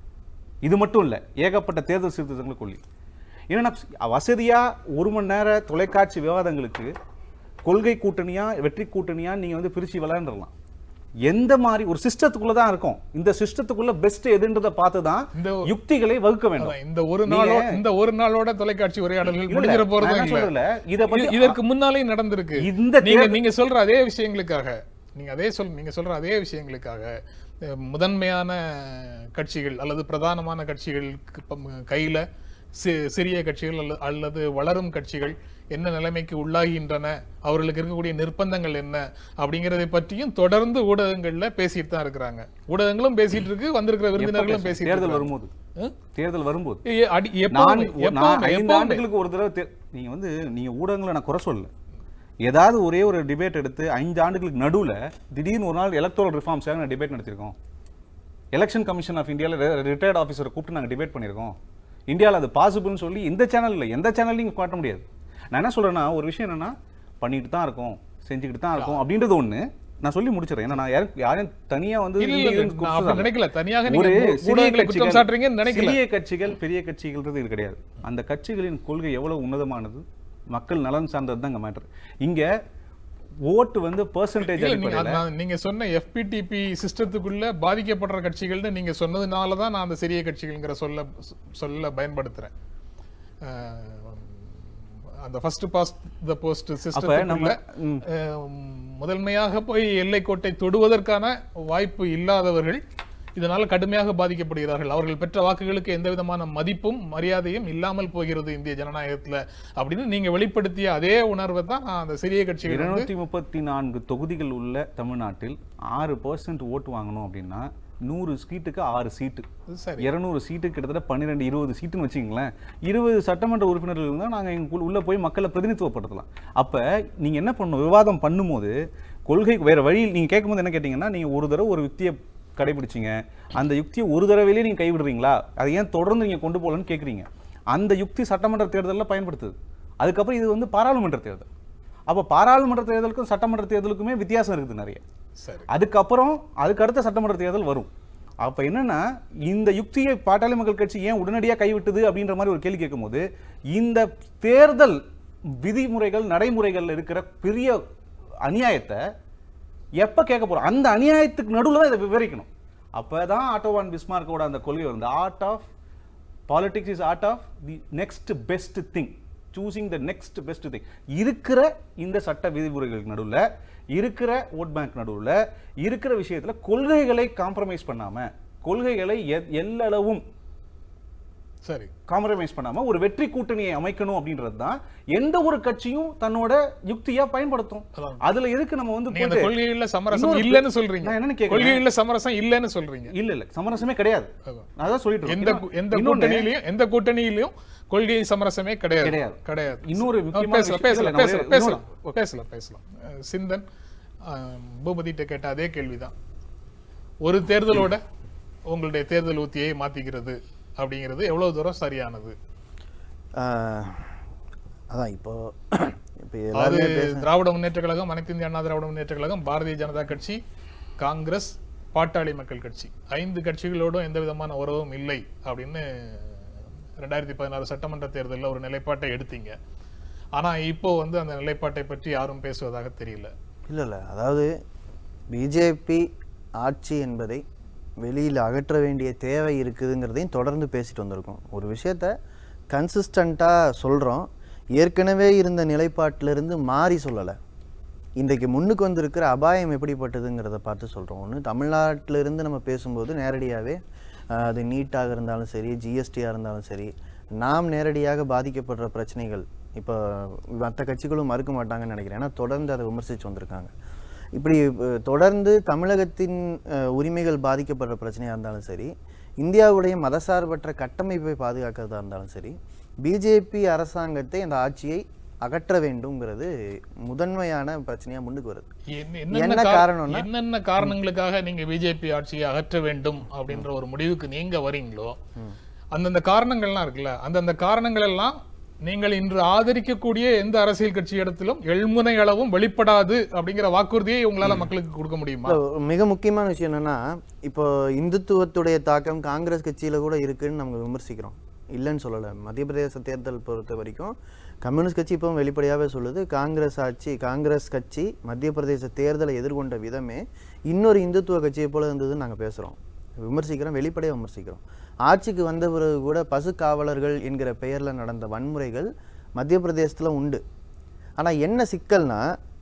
இது மட்டும் இல்ல ஏகப்பட்ட தேர்தல் சீர்திருத்தங்களை கொள்ளி ஏன்னா வசதியா ஒரு மணி நேர தொலைக்காட்சி விவாதங்களுக்கு கொள்கை கூட்டணியா வெற்றி கூட்டணியா நீங்க வந்து பிரிச்சு விளையாண்டுறலாம் எந்த மாதிரி ஒரு சிஸ்டத்துக்குள்ள தான் இருக்கும் இந்த சிஸ்டத்துக்குள்ள பெஸ்ட் எதுன்றதை பார்த்து தான் இந்த யுக்திகளை வகுக்க வேண்டும் அதான், இந்த ஒரு நாளோ இந்த ஒரு நாளோட தொலைக்காட்சி உரையாடல்கள் இல்ல, முடிஞ்சிட நான் போறதும் என்ன இல்ல சொல்லல, இத பத்தி- இது- இதற்கு முன்னாலே நடந்திருக்கு இந்த நீங்க தேர்தல்- நீங்க சொல்ற அதே விஷயங்களுக்காக நீங்க அதே சொல் நீங்க சொல்ற அதே விஷயங்களுக்காக அஹ், முதன்மையான கட்சிகள் அல்லது பிரதானமான கட்சிகளுக்கு பம்- கையில சி- சிறிய கட்சிகள் அல்ல- அல்லது வளரும் கட்சிகள் என்ன நிலைமைக்கு உள்ளாகின்றன அவர்களுக்கு இருக்கக்கூடிய நிர்பந்தங்கள் என்ன அப்படிங்கறதை பற்றியும் தொடர்ந்து ஊடகங்கள்ல பேசிட்டு தான் இருக்கிறாங்க ஊடகங்களும் பேசிட்டு இருக்கு வந்திருக்கிற விருந்தினர்களும் பேசிட்டு தேர்தல் இருக்காங்க. வரும்போது அஹ்? தேர்தல் வரும்போது ஏ, அடி- நான் எப்பவுமே, நான் எப்பவுமே, ஐந்து எப்பவுமே. ஆண்டுகளுக்கு ஒரு தடவை தே- நீங்க வந்து நீங்க ஊடகங்களை நான் குறை சொல்லல ஏதாவது ஒரே ஒரு டிபேட் எடுத்து ஐந்து ஆண்டுகளுக்கு நடுவுல திடீர்னு ஒரு நாள் எலக்ட்ரல் ரிஃபார்ம்ஸாக நான் டிபேட் நடத்திருக்கோம் எலெக்ஷன் கமிஷன் ஆஃப் இந்தியாவில் ரிட்டையர்ட் ஆஃபீஸரை கூப்பிட்டு நாங்கள் டிபேட் பண்ணியிருக்கோம் இந்தியாவில் அது பாசிபிள்னு சொல்லி இந்த சேனல் இல்லை எந்த சேனல்லையும் நீங்க காட்ட முடியாது நான் என்ன சொல்றேன்னா ஒரு விஷயம் என்னன்னா பண்ணிட்டு தான் இருக்கோம் செஞ்சுக்கிட்டு தான் இருக்கோம் அப்படின்றது ஒண்ணு நான் சொல்லி முடிச்சிடறேன் ஏன்னா நான் யாரும் யாரையும் தனியா வந்து இல்ல, இந்த இல்ல, இதுன்னு நான் அப்படி குற்றம் நினைக்கல. தனியாக ஒரு நீங்க ஊ- சிறிய ஊடகங்களை குற்றம் கட்சிகள், சாட்டுறீங்கன்னு நினைக்கல. சிறிய கட்சிகள் பெரிய கட்சிகள்ன்றது இது கிடையாது அந்த கட்சிகளின் கொள்கை எவ்வளவு உன்னதமானது மக்கள் நலன் சார்ந்தது தான் இங்க மேட்டர் இங்க ஓட்டு வந்து பெர்சன்டேஜ் இல்ல, நீங்க அடிப்படையில் அது நான் நீங்க சொன்ன FPTP சிஸ்டத்துக்குள்ள பாதிக்கப்படுற கட்சிகள்னு நீங்க சொன்னதுனால தான் நான் அந்த சிறிய கட்சிகள்ங்கிற சொல்ல சொல்ல பயன்படுத்துறேன் அஹ், அந்த ஃபர்ஸ்ட் பாஸ்ட் த போஸ்ட் சிஸ்டத்துக்குள்ள ம். முதன்மையாக போய் எல்லைக்கோட்டை தொடுவதற்கான வாய்ப்பு இல்லாதவர்கள் இதனால் கடுமையாக பாதிக்கப்படுகிறார்கள் அவர்கள் பெற்ற வாக்குகளுக்கு எந்த விதமான மதிப்பும் மரியாதையும் இல்லாமல் போகிறது இந்திய ஜனநாயகத்துல அப்படின்னு நீங்க வெளிப்படுத்திய அதே உணர்வை தான் நான் அந்த சிறிய கட்சிகள் வந்து இருநூத்தி முப்பத்தி நான்கு தொகுதிகள் உள்ள தமிழ்நாட்டில் ஆறு பர்சன்ட் ஓட்டு வாங்கணும் அப்படின்னா நூறு சீட்டுக்கு ஆறு சீட்டு சரி இருநூறு சீட்டு கிட்டத்தட்ட பன்னிரெண்டு இருபது சீட்டுன்னு வச்சுங்களேன் இருபது சட்டமன்ற உறுப்பினர்கள் இருந்தால் நாங்கள் எங்களுக்குள்ள உள்ள போய் மக்களை பிரதிநிதித்துவப்படுத்தலாம் அப்போ நீங்கள் என்ன பண்ணணும் விவாதம் பண்ணும்போது கொள்கை வேற வழியில் நீங்கள் கேட்கும்போது என்ன கேட்டிங்கன்னா நீங்கள் ஒரு தடவை ஒரு யுக்தியை கடைபிடிச்சிங்க அந்த யுக்தியை ஒரு தடவையிலே நீங்கள் கைவிடுறீங்களா அதை ஏன் தொடர்ந்து நீங்கள் கொண்டு போகலன்னு கேட்குறீங்க அந்த யுக்தி சட்டமன்ற தேர்தலில் பயன்படுத்துது அதுக்கப்புறம் இது வந்து பாராளுமன்ற தேர்தல் அப்போ பாராளுமன்ற தேர்தலுக்கும் சட்டமன்ற தேர்தலுக்குமே வித்தியாசம் இருக்குது நிறைய சரி அதுக்கப்புறம் அதுக்கு அடுத்த சட்டமன்ற தேர்தல் வரும் அப்ப என்னன்னா இந்த யுக்தியை பாட்டாளி மக்கள் கட்சி ஏன் உடனடியாக கைவிட்டது அப்படின்ற மாதிரி ஒரு கேள்வி கேட்கும்போது இந்த தேர்தல் விதிமுறைகள் நடைமுறைகள்ல இருக்கிற பெரிய அநியாயத்தை எப்ப கேட்க போறோம் அந்த அநியாயத்துக்கு நடுவுல தான் இதை விவரிக்கணும் அப்பதான் ஆட்டோவான் பிஸ்மார்க்கோட அந்த கொள்கை வந்து art of politics is art of the next best thing choosing the next best thing இருக்கிற இந்த சட்ட விதிமுறைகளுக்கு நடுவுல இருக்கிற ஓட் பேங்க் நடுவுல இருக்கிற விஷயத்துல கொள்கைகளை காம்ப்ரமைஸ் பண்ணாம கொள்கைகளை எ- எல்லளவும் சரி காம்ப்ரமைஸ் பண்ணாம ஒரு வெற்றி கூட்டணியை அமைக்கணும் அப்படின்றது தான் எந்த ஒரு கட்சியும் தன்னோட யுக்தியா பயன்படுத்தும் அதான். அதுல எதுக்கு நம்ம வந்து நீங்க அந்த போயிட்டு- கொள்கையில சமரசம் இன்னொரு- இல்லைன்னு சொல்றீங்க நான் என்னன்னு கேக்குறேன் கொள்கையில சமரசம் இல்லைன்னு சொல்றீங்க இல்ல இல்ல சமரசமே கிடையாது அதான். நான் அதான் சொல்லிட்டு இருக்கேன். எந்த கு- எந்த இன்னொன்னு- கூட்டணியிலையும் எந்த கூட்டணியிலையும் கொள்கை சமரசமே கிடையாது கிடையாது. கிடையாது இன்னொரு ஆ, முக்கியமான பேசலாம் விஷயம் பேசலாம் இல்ல, பேசலாம் நான் பேசலாம் பேசலாம் பேசலாம் அஹ், சிந்தன் ஆஹ், பூபதிட்ட கேட்ட அதே கேள்விதான் ஒரு தேர்தலோட உங்களுடைய தேர்தல் உத்தியை மாத்திக்கிறது அப்படிங்கிறது எவ்வளவு தூரம் சரியானது ஆஹ், அதான் இப்போ இப்போ அது எல்லாருமே பேச திராவிட முன்னேற்ற கழகம் அனைத்து இந்திய அண்ணா திராவிட முன்னேற்ற கழகம் பாரதிய ஜனதா கட்சி காங்கிரஸ் பாட்டாளி மக்கள் கட்சி ஐந்து கட்சிகளோடும் எந்த விதமான உறவும் இல்லை அப்படின்னு ரெண்டாயிரத்தி பதினாறு சட்டமன்ற தேர்தலில் ஒரு நிலைப்பாட்டை எடுத்தீங்க ஆனா இப்போ வந்து அந்த நிலைப்பாட்டை பற்றி யாரும் பேசுவதாக தெரியல இல்லை இல்லை அதாவது பிஜேபி ஆட்சி என்பதை வெளியில் அகற்ற வேண்டிய தேவை இருக்குதுங்கிறதையும் தொடர்ந்து பேசிட்டு வந்திருக்கோம் ஒரு விஷயத்த கன்சிஸ்டண்ட்டாக சொல்கிறோம் ஏற்கனவே இருந்த நிலைப்பாட்டிலிருந்து மாறி சொல்லலை இன்றைக்கு முன்னுக்கு வந்திருக்கிற அபாயம் எப்படிப்பட்டதுங்கிறத பார்த்து சொல்கிறோம் ஒன்று தமிழ்நாட்டிலிருந்து நம்ம பேசும்போது நேரடியாகவே அது நீட்டாக இருந்தாலும் சரி ஜிஎஸ்டியாக இருந்தாலும் சரி நாம் நேரடியாக பாதிக்கப்படுற பிரச்சனைகள் இப்போ மற்ற கட்சிகளும் மறுக்க மாட்டாங்கன்னு நினைக்கிறேன் ஏன்னா தொடர்ந்து அதை விமர்சித்து வந்திருக்காங்க இப்படி அஹ், தொடர்ந்து தமிழகத்தின் அஹ், உரிமைகள் பாதிக்கப்படுற பிரச்சனையாக இருந்தாலும் சரி இந்தியாவுடைய மதசார்பற்ற கட்டமைப்பை பாதுகாக்கிறதா இருந்தாலும் சரி பிஜேபி அரசாங்கத்தை அந்த ஆட்சியை அகற்ற வேண்டும்ங்கிறது முதன்மையான பிரச்சனையா முன்னுக்கு வருது என்ன- என்ன என்னென்ன கா- காரணம்னா- என்னென்ன காரணங்களுக்காக நீங்க பிஜேபி ஆட்சியை அகற்ற வேண்டும் அப்படின்ற ஒரு முடிவுக்கு நீங்க வரீங்களோ அந்தந்த காரணங்கள்லாம் இருக்குல்ல அந்தந்த காரணங்கள் எல்லாம் நீங்கள் இன்று ஆதரிக்கக்கூடிய எந்த அரசியல் கட்சி இடத்திலும் எள்முனை அளவும் வெளிப்படாது அப்படிங்கிற வாக்குறுதியை உங்களால மக்களுக்கு கொடுக்க முடியுமா இல்ல, ஒரு மிக முக்கியமான விஷயம் என்னன்னா இப்போ இந்துத்துவத்துடைய தாக்கம் காங்கிரஸ் கட்சியில கூட இருக்குன்னு நம்ம விமர்சிக்கிறோம் இல்லைன்னு சொல்லலை மத்திய பிரதேச தேர்தல் பொறுத்த வரைக்கும் கம்யூனிஸ்ட் கட்சி இப்போ வெளிப்படையாகவே சொல்லுது காங்கிரஸ் ஆட்சி காங்கிரஸ் கட்சி மத்திய பிரதேச தேர்தலை எதிர்கொண்ட விதமே இன்னொரு இந்துத்துவ கட்சியை போல இருந்ததுன்னு நாங்கள் பேசுகிறோம் விமர்சிக்கிறோம் வெளிப்படையாக விமர்சிக்கிறோம் ஆட்சிக்கு வந்த பிறகு கூட பசு காவலர்கள் என்கிற பெயரில் நடந்த வன்முறைகள் மத்திய பிரதேசத்தில் உண்டு ஆனால் என்ன சிக்கல்னா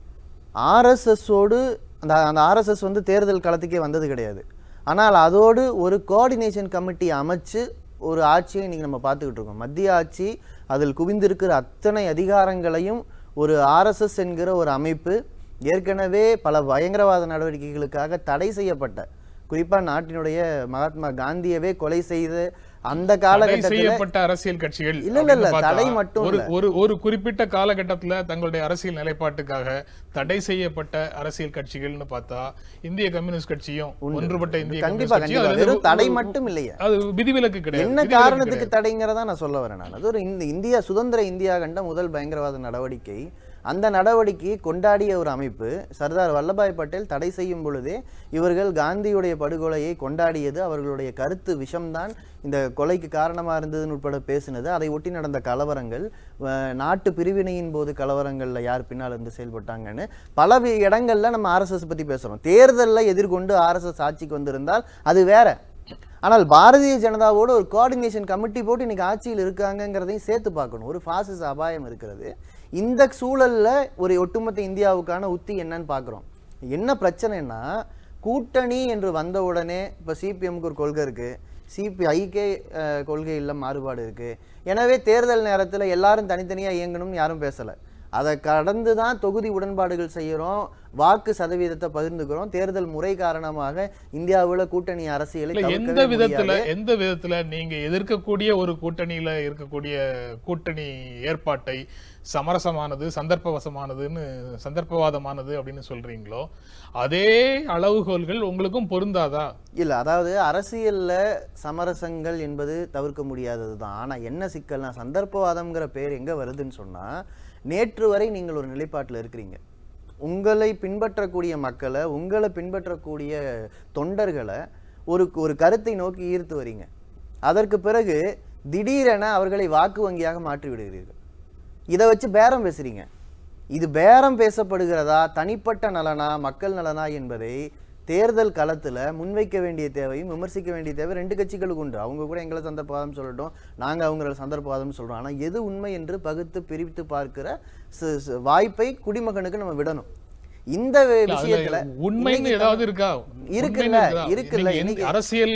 ஆர்எஸ்எஸோடு அந்த அந்த ஆர்எஸ்எஸ் வந்து தேர்தல் களத்துக்கே வந்தது கிடையாது ஆனால் அதோடு ஒரு கோஆர்டினேஷன் கமிட்டி அமைச்சு ஒரு ஆட்சியை இன்னைக்கு நம்ம பார்த்துக்கிட்டு இருக்கோம் மத்திய ஆட்சி அதில் குவிந்திருக்கிற அத்தனை அதிகாரங்களையும் ஒரு ஆர்எஸ்எஸ் என்கிற ஒரு அமைப்பு ஏற்கனவே பல பயங்கரவாத நடவடிக்கைகளுக்காக தடை செய்யப்பட்ட குறிப்பா நாட்டினுடைய மகாத்மா காந்தியவே கொலை செய்து அந்த தடை காலகட்டத்தில் செய்யப்பட்ட அரசியல் கட்சிகள் இல்ல, இல்ல, இல்ல, அப்படின்னு பார்த்தா, தடை மட்டும் ஒரு இல்ல. ஒரு ஒரு குறிப்பிட்ட காலகட்டத்துல தங்களுடைய அரசியல் நிலைப்பாட்டுக்காக தடை செய்யப்பட்ட அரசியல் கட்சிகள்னு பார்த்தா இந்திய கம்யூனிஸ்ட் கட்சியும் ஒன்றுபட்ட இந்திய கண்டிப்பா கம்யூனிஸ்ட் கட்சியும் கண்டிப்பா அதுல வெறும் இருந்து தடை ஒரு- மட்டும் இல்லையே அது விதிவிலக்கு கிடையாது என்ன விதிவிலக்கு காரணத்துக்கு கிடையாது. தடைங்கிறதா நான் சொல்ல வரேன் நான் அது ஒரு இந்த இந்தியா சுதந்திர இந்தியா கண்ட முதல் பயங்கரவாத நடவடிக்கை அந்த நடவடிக்கையை கொண்டாடிய ஒரு அமைப்பு சர்தார் வல்லபாய் பட்டேல் தடை செய்யும் பொழுதே இவர்கள் காந்தியுடைய படுகொலையை கொண்டாடியது அவர்களுடைய கருத்து விஷம்தான் இந்த கொலைக்கு காரணமா இருந்ததுன்னு உட்பட பேசினது அதை ஒட்டி நடந்த கலவரங்கள் அஹ், நாட்டு பிரிவினையின் போது கலவரங்கள்ல யார் பின்னால் இருந்து செயல்பட்டாங்கன்னு பல வி- இடங்கள்ல நம்ம ஆர்எஸ்எஸ் பத்தி பேசுறோம் தேர்தல்ல எதிர்கொண்டு ஆர்எஸ்எஸ் ஆட்சிக்கு வந்திருந்தால் அது வேற ஆனால் பாரதிய ஜனதாவோட ஒரு கோஆர்டினேஷன் கமிட்டி போட்டு இன்னைக்கு ஆட்சியில் இருக்காங்கங்கிறதையும் சேர்த்து பார்க்கணும் ஒரு பாசிச அபாயம் இருக்கிறது இந்த சூழல்ல ஒரு ஒட்டுமொத்த இந்தியாவுக்கான உத்தி என்னன்னு பார்க்குறோம் என்ன பிரச்சனைன்னா கூட்டணி என்று வந்த உடனே இப்போ சிபிஎம்க்கு ஒரு கொள்கை இருக்கு சிபிஐக்கே கொள்கையில் மாறுபாடு இருக்கு எனவே தேர்தல் நேரத்துல எல்லாரும் தனித்தனியா இயங்கணும்னு யாரும் பேசல அதை கடந்து தான் தொகுதி உடன்பாடுகள் செய்யறோம் வாக்கு சதவீதத்தை பகிர்ந்துக்கிறோம் தேர்தல் முறை காரணமாக இந்தியாவுல கூட்டணி அரசியலை இல்ல, எந்த தவிர்க்கவே விதத்துல முடியாது. எந்த விதத்துல நீங்க எதிர்க்கக்கூடிய ஒரு கூட்டணியில இருக்கக்கூடிய கூட்டணி ஏற்பாட்டை சமரசமானது சந்தர்ப்பவசமானதுன்னு சந்தர்ப்பவாதமானது அப்படின்னு சொல்றீங்களோ அதே அளவுகோல்கள் உங்களுக்கும் பொருந்தாதா இல்ல அதாவது அரசியல்ல சமரசங்கள் என்பது தவிர்க்க முடியாதது தான் ஆனா என்ன சிக்கல்னா சந்தர்ப்பவாதம்ங்கிற பேர் எங்க வருதுன்னு சொன்னா நேற்று வரை நீங்கள் ஒரு நிலைப்பாட்டில் இருக்கிறீங்க உங்களை பின்பற்றக்கூடிய மக்களை உங்களை பின்பற்றக்கூடிய தொண்டர்களை ஒரு ஒரு கருத்தை நோக்கி ஈர்த்து வரீங்க அதற்கு பிறகு திடீரென அவர்களை வாக்கு வங்கியாக மாற்றி விடுகிறீர்கள் இதை வச்சு பேரம் பேசுறீங்க இது பேரம் பேசப்படுகிறதா தனிப்பட்ட நலனா மக்கள் நலனா என்பதை தேர்தல் களத்துல முன்வைக்க வேண்டிய தேவையும் விமர்சிக்க வேண்டிய தேவை ரெண்டு கட்சிகளுக்கு உண்டு அவங்க கூட எங்களை சந்தர்ப்பவாதம் சொல்லட்டும் நாங்க அவங்கள சந்தர்ப்பவாதம் சொல்றோம் ஆனா எது உண்மை என்று பகுத்து பிரித்து பார்க்கிற ச- ச- வாய்ப்பை குடிமகனுக்கு நம்ம விடணும் இந்த வி- இல்ல, அதுல விஷயத்துல உண்மைன்னு இன்னைக்கு ஏதாவது இருக்கா இருக்குல்ல, உண்மைன்னு இருக்குதா? இருக்குல்ல, நீங்க எந்த இன்னைக்கு- அரசியல்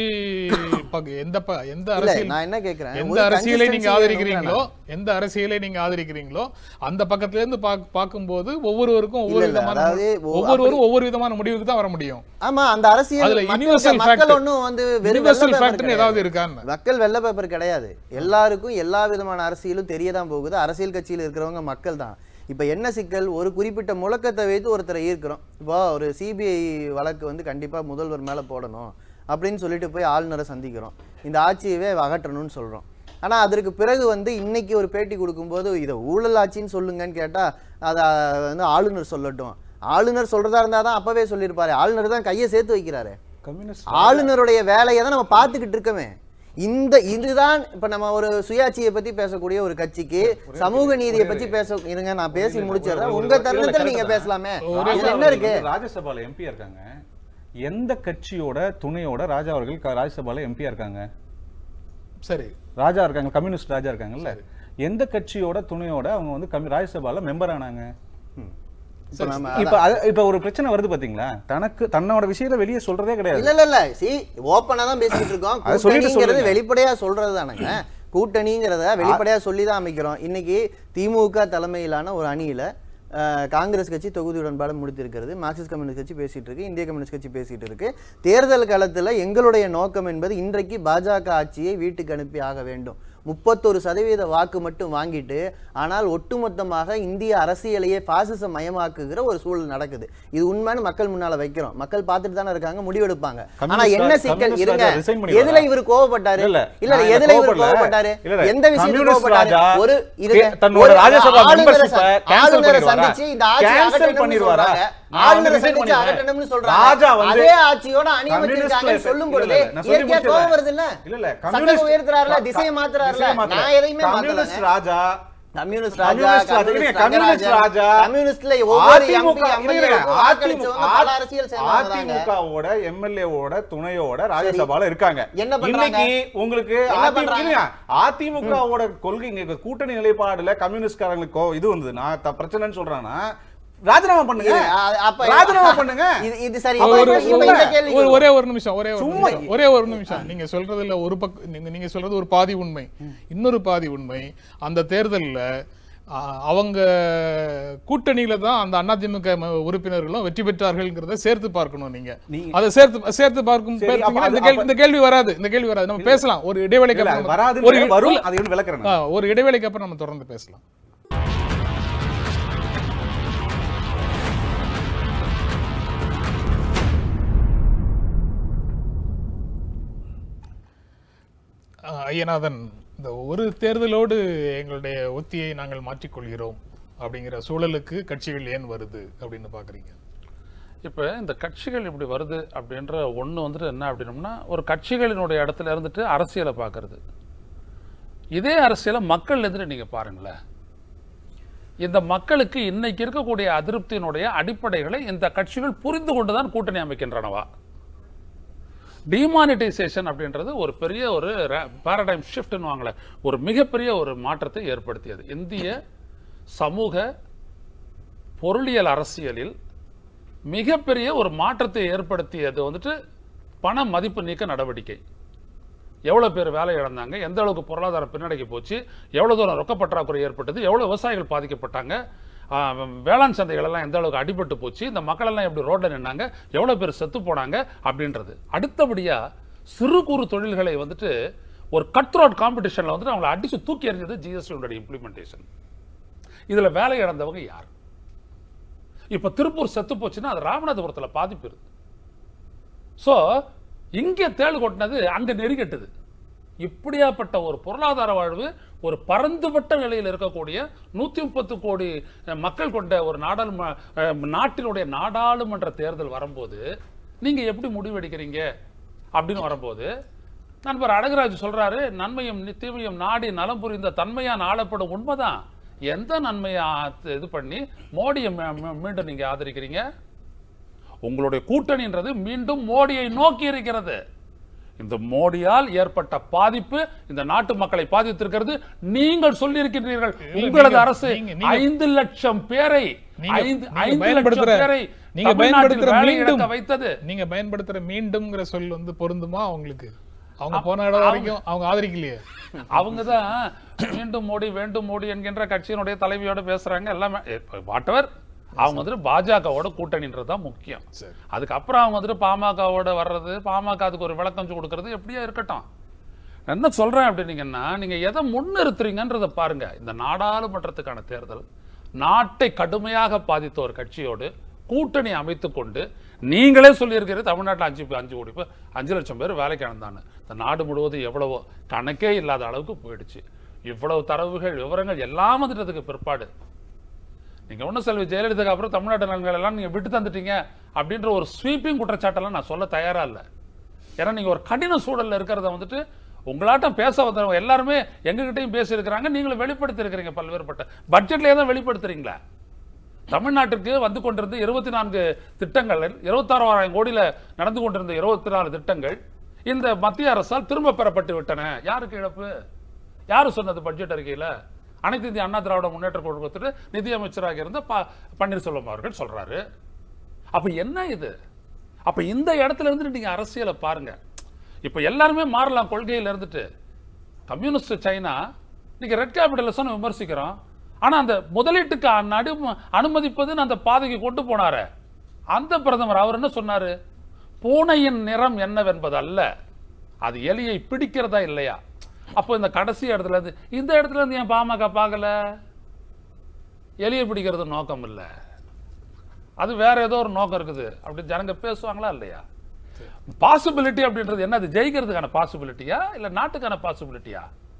பக்க- எந்த ப- எந்த இல்ல அரசியல் நான் என்ன கேக்குறேன் எந்த ஒரு அரசியலை நீங்க consistency ஆதரிக்கிறீங்களோ வேணும்னா எந்த அரசியலை நீங்க ஆதரிக்கிறீங்களோ அந்த பக்கத்துல இருந்து பாக்- பார்க்கும்போது ஒவ்வொருவருக்கும் ஒவ்வொரு இல்ல, இல்ல, விதமான அதாவது ஒ- ஒவ்வொருவரும் ஒவ்வொரு விதமான முடிவுக்கு தான் வர முடியும் ஆமா அந்த அரசியல் அதுல மக்கள் universal மக்கள் fact- ஒண்ணும் வந்து வெறும் யுனிவர்சல் வெள்ளை paper ஃபேக்ட்னு ஏதாவது கிடையாது. இருக்கான்னு மக்கள் வெள்ளை பேப்பர் கிடையாது எல்லாருக்கும் எல்லா விதமான அரசியலும் தெரியதான் போகுது அரசியல் கட்சியில் இருக்கிறவங்க மக்கள் தான் இப்போ என்ன சிக்கல் ஒரு குறிப்பிட்ட முழக்கத்தை வைத்து ஒருத்தரை ஈர்க்கிறோம் இப்போ ஒரு சிபிஐ வழக்கு வந்து கண்டிப்பா முதல்வர் மேல போடணும் அப்படின்னு சொல்லிட்டு போய் ஆளுநரை சந்திக்கிறோம் இந்த ஆட்சியவே அகற்றணும்னு சொல்றோம் ஆனா அதற்கு பிறகு வந்து இன்னைக்கு ஒரு பேட்டி கொடுக்கும்போது இதை ஊழல் ஆட்சின்னு சொல்லுங்கன்னு கேட்டா அதை வந்து ஆளுநர் சொல்லட்டும் ஆளுநர் சொல்றதா இருந்தா தான் அப்பவே சொல்லியிருப்பாரு ஆளுநர் தான் கையை சேர்த்து வைக்கிறாரு கம்யூனிஸ்ட் ஆளுநருடைய வேலையை தான் நம்ம பார்த்துக்கிட்டு இருக்கோமே இந்த இதுதான் இப்ப நம்ம ஒரு சுயாட்சியை பத்தி பேசக்கூடிய ஒரு கட்சிக்கு சமூக நீதியை பத்தி பேச இருங்க நான் பேசி முடிச்சிடுறேன் உங்க தருணத்துல நீங்க பேசலாமே இதுல என்ன இருக்கு ராஜ்யசபால எம்பியா இருக்காங்க எந்த கட்சியோட துணையோட ராஜா அவர்கள் க- ராஜ்யசபால எம்பியா இருக்காங்க சரி ராஜா இருக்காங்க கம்யூனிஸ்ட் ராஜா இருக்காங்கல்ல எந்த கட்சியோட துணையோட அவங்க வந்து கம்யூ ராஜ்யசபால மெம்பர் ஆனாங்க இப்ப நம்ம இப்ப அது- இப்ப ஒரு பிரச்சனை வருது பாத்தீங்களா தனக்கு தன்னோட விஷயத்தை வெளியே சொல்றதே கிடையாது இல்ல இல்ல இல்ல சி ஓப்பனா தான் பேசிட்டு இருக்கோம் அதை சொல்லிட்டு கூட்டணிங்கிறது சொல்லுங்க. வெளிப்படையா சொல்றது தானங்க கூட்டணிங்கிறத வெளிப்படையா சொல்லி தான் அமைக்கிறோம் இன்னைக்கு திமுக தலைமையிலான ஒரு அணியில அஹ், காங்கிரஸ் கட்சி தொகுதி உடன்பாடு முடித்திருக்கிறது மார்க்சிஸ்ட் கம்யூனிஸ்ட் கட்சி பேசிட்டு இருக்கு இந்திய கம்யூனிஸ்ட் கட்சி பேசிட்டு இருக்கு தேர்தல் களத்துல எங்களுடைய நோக்கம் என்பது இன்றைக்கு பாஜக ஆட்சியை வீட்டுக்கு அனுப்பி ஆக வேண்டும் முப்பத்தொரு சதவீத வாக்கு மட்டும் வாங்கிட்டு ஆனால் ஒட்டுமொத்தமாக இந்திய அரசியலையே பாசிச மயமாக்குகிற ஒரு சூழல் நடக்குது இது உண்மைன்னு மக்கள் முன்னால வைக்கிறோம் மக்கள் பார்த்துட்டு தானே இருக்காங்க முடிவெடுப்பாங்க ஆனா கம்யூனிஸ்ட் என்ன ரா- சிக்கல் கம்யூனிஸ்ட் இருங்க ராஜா resign பண்ணிடுவாரா? எதுல இவர் கோவப்பட்டாரு இல்ல, இல்ல நான் இல்ல, எதுல இவர் கோவப்படல. கோவப்பட்டாரு இல்ல, இல்ல. எந்த விஷயத்துல கம்யூனிஸ்ட் கோவப்பட்டாரு ராஜா ஒரு இருங்க. கே- தன்னோட ஒரு ராஜ்யசபா ஆளுநரை membership-அ சந்தி- cancel ஆளுநரை பண்ணிடுவாரா? சந்திச்சு இந்த ஆட்சி cancel அகற்றணும்னு பண்ணிடுவாரா? சொல்றாங்க. நான் ஆளுநரை வந்து resign சந்திச்சு பண்ணிடுறேன். அகற்றணும்னு சொல்றாங்க. ராஜா வந்து அதே ஆட்சியோட அணி கம்யூனிஸ்ட்ல அமைச்சிருக்காங்கன்னு சொல்லும் இல்ல, பொழுது இல்ல, நான் சொல்லி இயற்கையா கோவம் வருது இல்ல இல்ல இல்ல சட்டம் உயர்த்துறாருல க- திசையை மாத்துறாருல திசையை மாத்துறாரு. நான் எதையுமே கம்யூனிஸ்ட் மாத்தல ராஜா கம்யூனிஸ்ட் ராஜா கம்யூனிஸ்ட் ராஜா, இருங்க, கம்யூனிஸ்ட் ராஜா கம்யூனிஸ்ட்ல ஒவ்வொரு அதிமுக MP, MLA இருங்க, வுக்கும் வாக்களிச்சவங்க பல அரசியல் அதிமுக சேர்ந்தவங்க அதிமுகவோட எம்எல்ஏவோட துணையோட ராஜ்யசபால இருக்காங்க என்ன பண்றாங்க? இன்னைக்கு உங்களுக்கு என்ன அதிமுக பண்றாங்க? இருங்க, அதிமுகவோட கொள்கை இங்க கூட்டணி நிலைப்பாடுல கம்யூனிஸ்ட்காரங்களுக்கு கோ- இது வந்தது நான் த- பிரச்சனைன்னு சொல்றானா ராஜினாமா பண்ணுங்க இது, அ- அப்ப ராஜினாமா பண்ணுங்க இது இது சரி ஒரு- அப்ப ஒரு- இப்ப இந்த ஒரு- கேள்வி ஒரு- ஒரே ஒரு நிமிஷம் ஒரே ஒரு சும்மா நிமிஷம் ஒரே ஒரு நிமிஷம் நீங்க சொல்றதுல ஒரு பக்கம் நீங்க நீங்க சொல்றது ஒரு பாதி உண்மை இன்னொரு பாதி உண்மை அந்த தேர்தல்ல ஆ, அவங்க கூட்டணியில தான் அந்த அதிமுக ம- உறுப்பினர்களும் வெற்றி பெற்றார்கள்ங்கிறத சேர்த்து பார்க்கணும் நீங்க நீங்க- அதை சேர்த்து சேர்த்து பார்க்கும் சரி, அப்ப பார்த்தீங்கன்னா இந்த அது- கேள்வி இந்த கேள்வி வராது இந்த கேள்வி வராது நம்ம பேசலாம் ஒரு இடைவேளைக்கு இல்ல, அப்புறம் வராது ஒரு வரும் அதை வந்து விளக்குறேன் ஆ, ஒரு இடைவேளைக்கு அப்புறம் நம்ம தொடர்ந்து பேசலாம் ஆ, ஐயநாதன் இந்த ஒரு தேர்தலோடு எங்களுடைய ஒத்தியை நாங்கள் மாற்றிக்கொள்கிறோம் அப்படிங்கிற சூழலுக்கு கட்சிகள் ஏன் வருது அப்படின்னு பாக்குறீங்க இப்போ இந்த கட்சிகள் இப்படி வருது அப்படின்ற ஒன்று வந்துட்டு என்ன அப்படின்னம்னா ஒரு கட்சிகளினுடைய இடத்துல இருந்துட்டு அரசியலை பார்க்கறது இதே அரசியலை மக்கள் இருந்துட்டு நீங்கள் பாருங்களேன் இந்த மக்களுக்கு இன்னைக்கு இருக்கக்கூடிய அதிருப்தியினுடைய அடிப்படைகளை இந்த கட்சிகள் புரிந்து கொண்டு தான் கூட்டணி அமைக்கின்றனவா டிமானிட்டைசேஷன் அப்படின்றது ஒரு பெரிய ஒரு பேரடைம் ஷிஃப்ட்னு வாங்கல ஒரு மிகப்பெரிய ஒரு மாற்றத்தை ஏற்படுத்தியது இந்திய சமூக பொருளியல் அரசியலில் மிகப்பெரிய ஒரு மாற்றத்தை ஏற்படுத்தியது வந்துட்டு பண மதிப்பு நீக்க நடவடிக்கை எவ்வளோ பேர் வேலை இழந்தாங்க எந்த அளவுக்கு பொருளாதார பின்னடைக்கு போச்சு எவ்வளோ தூரம் ரொக்க பற்றாக்குறை ஏற்பட்டது எவ்வளோ விவசாயிகள் பாதிக்கப்பட்டாங்க ஆ, வேளாண் சந்தைகள் எல்லாம் எந்த அளவுக்கு அடிபட்டு போச்சு இந்த மக்கள் எல்லாம் எப்படி ரோட்ல நின்னாங்க எவ்வளோ பேர் செத்து போனாங்க அப்படின்றது அடுத்தபடியா சிறு குறு தொழில்களை வந்துட்டு ஒரு கட் ரோட் காம்படிஷனில் வந்துட்டு அவங்களை அடிச்சு தூக்கி எறிஞ்சது ஜிஎஸ்டியோட இம்ப்ளிமெண்டேஷன் இதுல வேலை இழந்தவங்க யார் இப்ப திருப்பூர் செத்து போச்சுன்னா அது ராமநாதபுரத்துல பாதிப்பு இருக்கு சோ இங்க தேள் கொட்டினது அங்க நெறிகட்டுது இப்படியாப்பட்ட ஒரு பொருளாதார வாழ்வு ஒரு பரந்துபட்ட நிலையில் இருக்கக்கூடிய நூத்தி முப்பத்து கோடி அஹ், மக்கள் கொண்ட ஒரு நாடாளும அஹ், நாட்டினுடைய நாடாளுமன்ற தேர்தல் வரும்போது நீங்க எப்படி முடிவெடுக்கிறீங்க அப்படின்னு வரும்போது நண்பர் அழகராஜ் சொல்றாரு நன்மையும் நி- தீமையும் நாடி நலம் புரிந்த தன்மையான் ஆளப்படும் உண்மைதான் எந்த நன்மையை ஆ- இது பண்ணி மோடியை மீ- மீ- மீண்டும் நீங்க ஆதரிக்கிறீங்க உங்களுடைய கூட்டணின்றது மீண்டும் மோடியை நோக்கி இருக்கிறது இந்த மோடியால் ஏற்பட்ட பாதிப்பு இந்த நாட்டு மக்களை பாதித்திருக்கிறது நீங்கள் சொல்லியிருக்கின்றீர்கள் உங்களது நீங்க- அரசு நீங்க- நீங்க- ஐந்து லட்சம் பேரை நீங்க- ஐந்து நீங்க ஐந்து லட்சம் பயன்படுத்துற- பேரை நீங்க தமிழ்நாட்டில் பயன்படுத்துற வேலை மீண்டும் இழக்க வைத்தது நீங்க பயன்படுத்துற மீண்டும்ங்கிற சொல் வந்து பொருந்துமா அவங்களுக்கு அவங்க போன இடம் வரைக்கும் அவங்க ஆதரிக்கலையே அவங்க தான் மீண்டும் மோடி வேண்டும் மோடி என்கின்ற கட்சியினுடைய தலைவியோட பேசுறாங்க எல்லாமே வாட்டவர் அவங்க வந்துட்டு பாஜகவோட கூட்டணின்றது தான் முக்கியம் சரி. அதுக்கப்புறம் அவங்க வந்துட்டு பாமகவோட வர்றது பாமக அதுக்கு ஒரு விளக்கம் கொடுக்கறது எப்படியா இருக்கட்டும் நான் என்ன சொல்றேன் அப்படின்னீங்கன்னா நீங்க எதை முன்னிறுத்துறீங்கன்றதை பாருங்க இந்த நாடாளுமன்றத்துக்கான தேர்தல் நாட்டை கடுமையாக பாதித்த ஒரு கட்சியோடு கூட்டணி அமைத்துக் கொண்டு நீங்களே சொல்லியிருக்கிறது தமிழ்நாட்டில் அஞ்சு அஞ்சு கோடி பேர் அஞ்சு லட்சம் பேர் வேலைக்கு அணுந்தான்னு இந்த நாடு முழுவதும் எவ்வளவோ கணக்கே இல்லாத அளவுக்கு போயிடுச்சு இவ்வளவு தரவுகள் விவரங்கள் எல்லாம் வந்துட்டதுக்கு பிற்பாடு நீங்க ஒன்றும் செல்வி ஜெயலலிதாக்கு அப்புறம் தமிழ்நாட்டு நலன்கள் எல்லாம் நீங்க விட்டு தந்துட்டீங்க அப்படின்ற ஒரு ஸ்வீப்பிங் குற்றச்சாட்டெல்லாம் நான் சொல்ல தயாரா இல்லை ஏன்னா நீங்க ஒரு கடின சூழல்ல இருக்கிறத வந்துட்டு உங்களாட்டம் பேச வந்தவங்க எல்லாருமே எங்ககிட்டயும் பேசியிருக்கிறாங்க நீங்களும் வெளிப்படுத்தி இருக்கிறீங்க பல்வேறுபட்ட பட்ஜெட்லேயே தான் வெளிப்படுத்துறீங்களா தமிழ்நாட்டிற்கு வந்து கொண்டிருந்த இருபத்தி நான்கு திட்டங்கள் இருபத்தாறாயிரம் கோடியில நடந்து கொண்டிருந்த இருபத்தி நாலு திட்டங்கள் இந்த மத்திய அரசால் திரும்ப பெறப்பட்டு விட்டன யாருக்கு இழப்பு யாரு சொன்னது பட்ஜெட் அறிக்கையில அனைத்து இந்திய அண்ணா திராவிட முன்னேற்ற கழகத்தில் நிதியமைச்சராக இருந்த ப- பன்னீர்செல்வம் அவர்கள் சொல்றாரு அப்ப என்ன இது அப்ப இந்த இடத்துல இருந்துட்டு நீங்க அரசியலை பாருங்க இப்ப எல்லாருமே மாறலாம் கொள்கையில இருந்துட்டு கம்யூனிஸ்ட் சைனா இன்னைக்கு ரெட் கேபிட்டலிசம் விமர்சிக்கிறோம் ஆனா அந்த முதலீட்டுக்கு அனு அனுமதிப்பதுன்னு அந்த பாதைக்கு கொண்டு போனாரே அந்த பிரதமர் அவர் என்ன சொன்னாரு பூனையின் நிறம் என்னவென்பது அல்ல அது எலியை பிடிக்கிறதா இல்லையா அப்போ இந்த கடைசி இடத்துல இருந்து இந்த இடத்துல இருந்து ஏன் பாமக பார்க்கல எலியை பிடிக்கிறது நோக்கம் இல்லை அது வேற ஏதோ ஒரு நோக்கம் இருக்குது அப்படின்னு ஜனங்க பேசுவாங்களா இல்லையா பாசிபிலிட்டி அப்படின்றது என்னது ஜெயிக்கிறதுக்கான பாசிபிலிட்டியா இல்ல நாட்டுக்கான பாசிபிலிட்டியா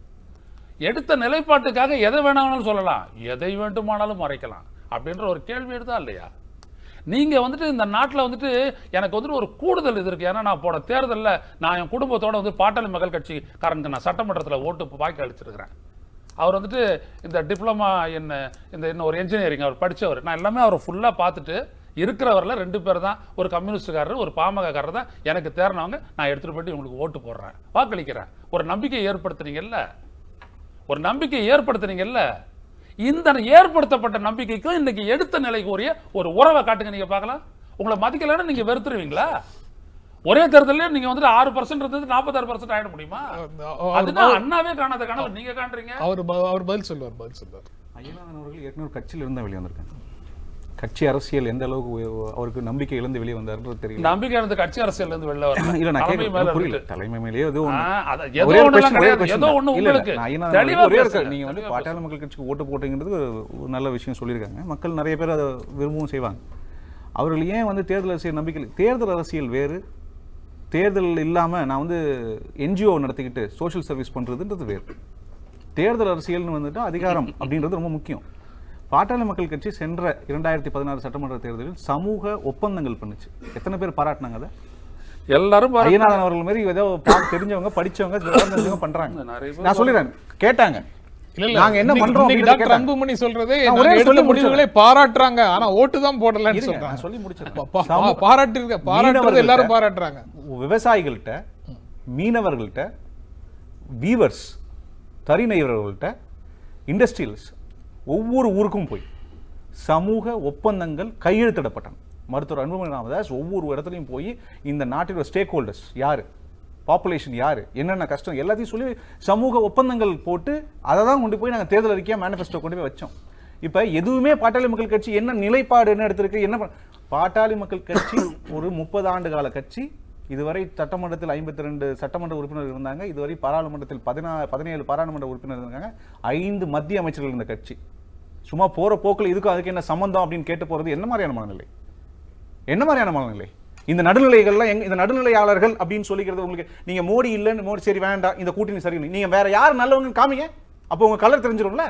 எடுத்த நிலைப்பாட்டுக்காக எதை வேணாலும் சொல்லலாம் எதை வேண்டுமானாலும் மறைக்கலாம் அப்படின்ற ஒரு கேள்வி எடுத்தா இல்லையா நீங்க வந்துட்டு இந்த நாட்டுல வந்துட்டு எனக்கு வந்துட்டு ஒரு கூடுதல் இது இருக்கு ஏன்னா நான் போன தேர்தல்ல நான் என் குடும்பத்தோட வந்து பாட்டாளி மக்கள் கட்சிக்காரனுக்கு நான் சட்டமன்றத்துல ஓட்டு வாய்க்கு அளிச்சிருக்கிறேன் அவர் வந்துட்டு இந்த டிப்ளமா என்ன இந்த இன்னும் ஒரு இன்ஜினியரிங் அவர் படிச்சவர் நான் எல்லாமே அவரை ஃபுல்லா பார்த்துட்டு இருக்கிறவரில் ரெண்டு பேர் தான் ஒரு கம்யூனிஸ்டுக்காரர் ஒரு பாமகக்காரர் தான் எனக்கு தேர்னவங்க நான் எடுத்துட்டு போயிட்டு உங்களுக்கு ஓட்டு போடுறேன் வாக்களிக்கிறேன் ஒரு நம்பிக்கை ஏற்படுத்துனீங்கல்ல ஒரு நம்பிக்கை ஏற்படுத்துனீங்கல்ல இந்த ஏற்படுத்தப்பட்ட நம்பிக்கைக்கும் இன்னைக்கு எடுத்த நிலைக்கு உரிய ஒரு உறவை காட்டுங்க நீங்க பார்க்கலாம் உங்களை மதிக்கலைன்னா நீங்க வெறுத்துருவீங்களா ஒரே தேர்தல்ல நீங்க வந்துட்டு ஆறு பர்சன்ட் இருந்தது நாற்பத்தாறு பர்சன்ட் ஆயிட முடியுமா அவர் அதுதான் அண்ணாவே காணாத கனவு நீங்க காண்றீங்க அவர் ப- அவர் பதில் சொல்லுவார் பதில் சொல்லுவார் ஐயனாதன் அவர்கள் ஏற்கனவே ஒரு கட்சியில இருந்தா வெளியே வந்திருக்காங்க கட்சி அரசியல் எந்த அளவுக்கு உய- அவருக்கு நம்பிக்கை இழந்து வெளியே வந்தாருன்றது தெரியல நம்பிக்கை இருந்த கட்சி அரசியல் இருந்து வெளில வரல இல்ல நான் தலைமை கேட்கறேன் மேல புரியல இருக்கு. தலைமை மேலேயே ஏதோ ஆ, ஒண்ணு அத- ஏதோ ஒரே ஒரு ஒண்ணுலாம் question, ஒரே ஒரு கிடையாது. question ஏதோ தான். ஒண்ணு இல்ல, இல்ல, உங்களுக்கு நான் ஐயனாதன் தெளிவா அவர்களுக்கு ஒரே ஒரு பேசுங்க. நீங்க வந்து தெளிவா பாட்டாளி மக்கள் கட்சிக்கு ஓட்டு போட்டீங்கிறது ஒரு நல்ல விஷயம் சொல்லியிருக்காங்க மக்கள் நிறைய பேர் அதை விரும்பவும் செய்வாங்க அவர்கள் ஏன் வந்து தேர்தல் அரசியல் நம்பிக்கை இல்லை? தேர்தல் அரசியல் வேறு தேர்தல் இல்லாம நான் வந்து என்ஜிஓ நடத்திக்கிட்டு சோஷியல் சர்வீஸ் பண்றதுன்றது வேறு தேர்தல் அரசியல்னு வந்துட்டு அதிகாரம் அப்படின்றது ரொம்ப முக்கியம் பாட்டாளி மக்கள் கட்சி சென்ற இரண்டாயிரத்தி பதினாறு சட்டமன்ற தேர்தலில் சமூக ஒப்பந்தங்கள் பண்ணுச்சு எத்தனை பேர் பாராட்டினாங்க அதை எல்லாரும் பாருங்க. ஐயநாதன் அவர்கள் மாதிரி ஏதோ பார்த்து தெரிஞ்சவங்க படிச்சவங்க விவரம் தெரிஞ்சவங்க பண்றாங்க நிறைய பேர் நான் சொல்லிடுறேன் கேட்டாங்க இல்ல இல்ல நாங்க என்ன இன்னைக்கு- பண்றோம் இன்னைக்கு அப்படின்றத டாக்டர் கேட்டாங்க. அன்புமணி சொல்றதே நான் நாங்க ஒரே எடுத்த சொல்லி முடிவுகளை பாராட்டுறாங்க ஆனா ஓட்டு தான் போடலன்னு இருங்க, சொல்றாங்க நான் சொல்லி முடிச்சிடுறேன். பா- பா- சமூக- பாராட்டிருக்க பாராட்டுறது மீனவர்கள்ட்ட- எல்லாரும் பாராட்டுறாங்க விவசாயிகள்கிட்ட மீனவர்கள்ட்ட வீவர்ஸ் தறி நெய்வர்கள்ட்ட இண்டஸ்ட்ரியல்ஸ் ஒவ்வொரு ஊருக்கும் போய் சமூக ஒப்பந்தங்கள் கையெழுத்திடப்பட்டன மருத்துவர் அன்புமணி ராமதாஸ் ஒவ்வொரு இடத்துலையும் போய் இந்த நாட்டில் ஸ்டேக் ஹோல்டர்ஸ் யாரு பாப்புலேஷன் யாரு என்னென்ன கஷ்டம் எல்லாத்தையும் சொல்லி சமூக ஒப்பந்தங்கள் போட்டு அதை தான் கொண்டு போய் நாங்கள் தேர்தல் அறிக்கையாக மேனிஃபெஸ்டோ கொண்டு போய் வச்சோம் இப்போ எதுவுமே பாட்டாளி மக்கள் கட்சி என்ன நிலைப்பாடு என்ன எடுத்திருக்கு என்ன பண்ண- பாட்டாளி மக்கள் கட்சி ஒரு முப்பது ஆண்டு கால கட்சி இதுவரை சட்டமன்றத்தில் ஐம்பத்தி ரெண்டு சட்டமன்ற உறுப்பினர் இருந்தாங்க இதுவரை பாராளுமன்றத்தில் பதினா பதினேழு பாராளுமன்ற உறுப்பினர் இருந்தாங்க ஐந்து மத்திய அமைச்சர்கள் இருந்த கட்சி சும்மா போற போக்குல இதுக்கும் அதுக்கு என்ன சம்பந்தம் அப்படின்னு கேட்டு போறது என்ன மாதிரியான மனநிலை என்ன மாதிரியான மனநிலை இந்த நடுநிலைகள்லாம் எங்க இந்த நடுநிலையாளர்கள் அப்படின்னு சொல்லிக்கிறது உங்களுக்கு நீங்க மோடி இல்லைன்னு மோடி சரி வேண்டாம் இந்த கூட்டணி சரியில்லை நீங்க வேற யார் நல்லவங்கன்னு காமிங்க அப்போ உங்க கலர் தெரிஞ்சிடும்ல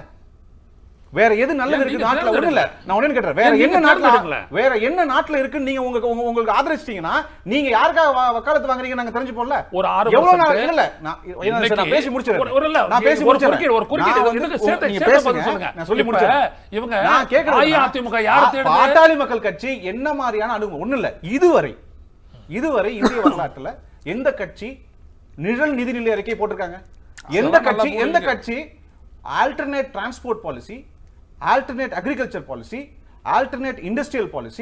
வேற எது நல்லது ஏன் இருக்கு நீங்க நாட்டுல ஒண்ணு இல்ல நான் ஒண்ணு கேட்டேன் வேற ஏன் என்ன நீங்க நாட்டுல தேர்ந்தெடுக்கல? வேற என்ன நாட்டுல இருக்குன்னு நீங்க உங்களுக்கு உங்க- உங்களுக்கு ஆதரிச்சிட்டீங்கன்னா நீங்க யாருக்காக வ- வக்காலத்து வாங்குறீங்க நாங்க தெரிஞ்சுப்போம்ல ஒரு ஆறு எவ்வளவு நாள் percent இல்ல இல்ல நான் இல்ல, சார், நான் இன்னைக்கு பேசி முடிச்சிடுறேன் ஒரு- ஒரு இல்ல, நான் பேசி ஒரு முடிச்சிடுறேன் குறுக்கீடு, ஒரு குறுக்கீடு, நான் வந்து இதுக்கு உங்க- சேர்த்து- நீங்க சேர்த்து பேசுங்க பதில் சொல்லுங்க. நான் சொல்லி இப்ப முடிச்சிடுறேன் இவங்க நான் கேக்குறது அஇஅதிமுக யாரை பா- தேடுது? பாட்டாளி மக்கள் கட்சி என்ன மாதிரியான அணுகு ஒண்ணு இல்ல இதுவரை இதுவரை இந்திய வரலாற்றுல எந்த கட்சி நிழல் நிதிநிலை அறிக்கை போட்டிருக்காங்க எந்த அதெல்லாம் கட்சி நல்லா எந்த போடுவீங்க. கட்சி alternate transport policy alternate agriculture policy alternate industrial policy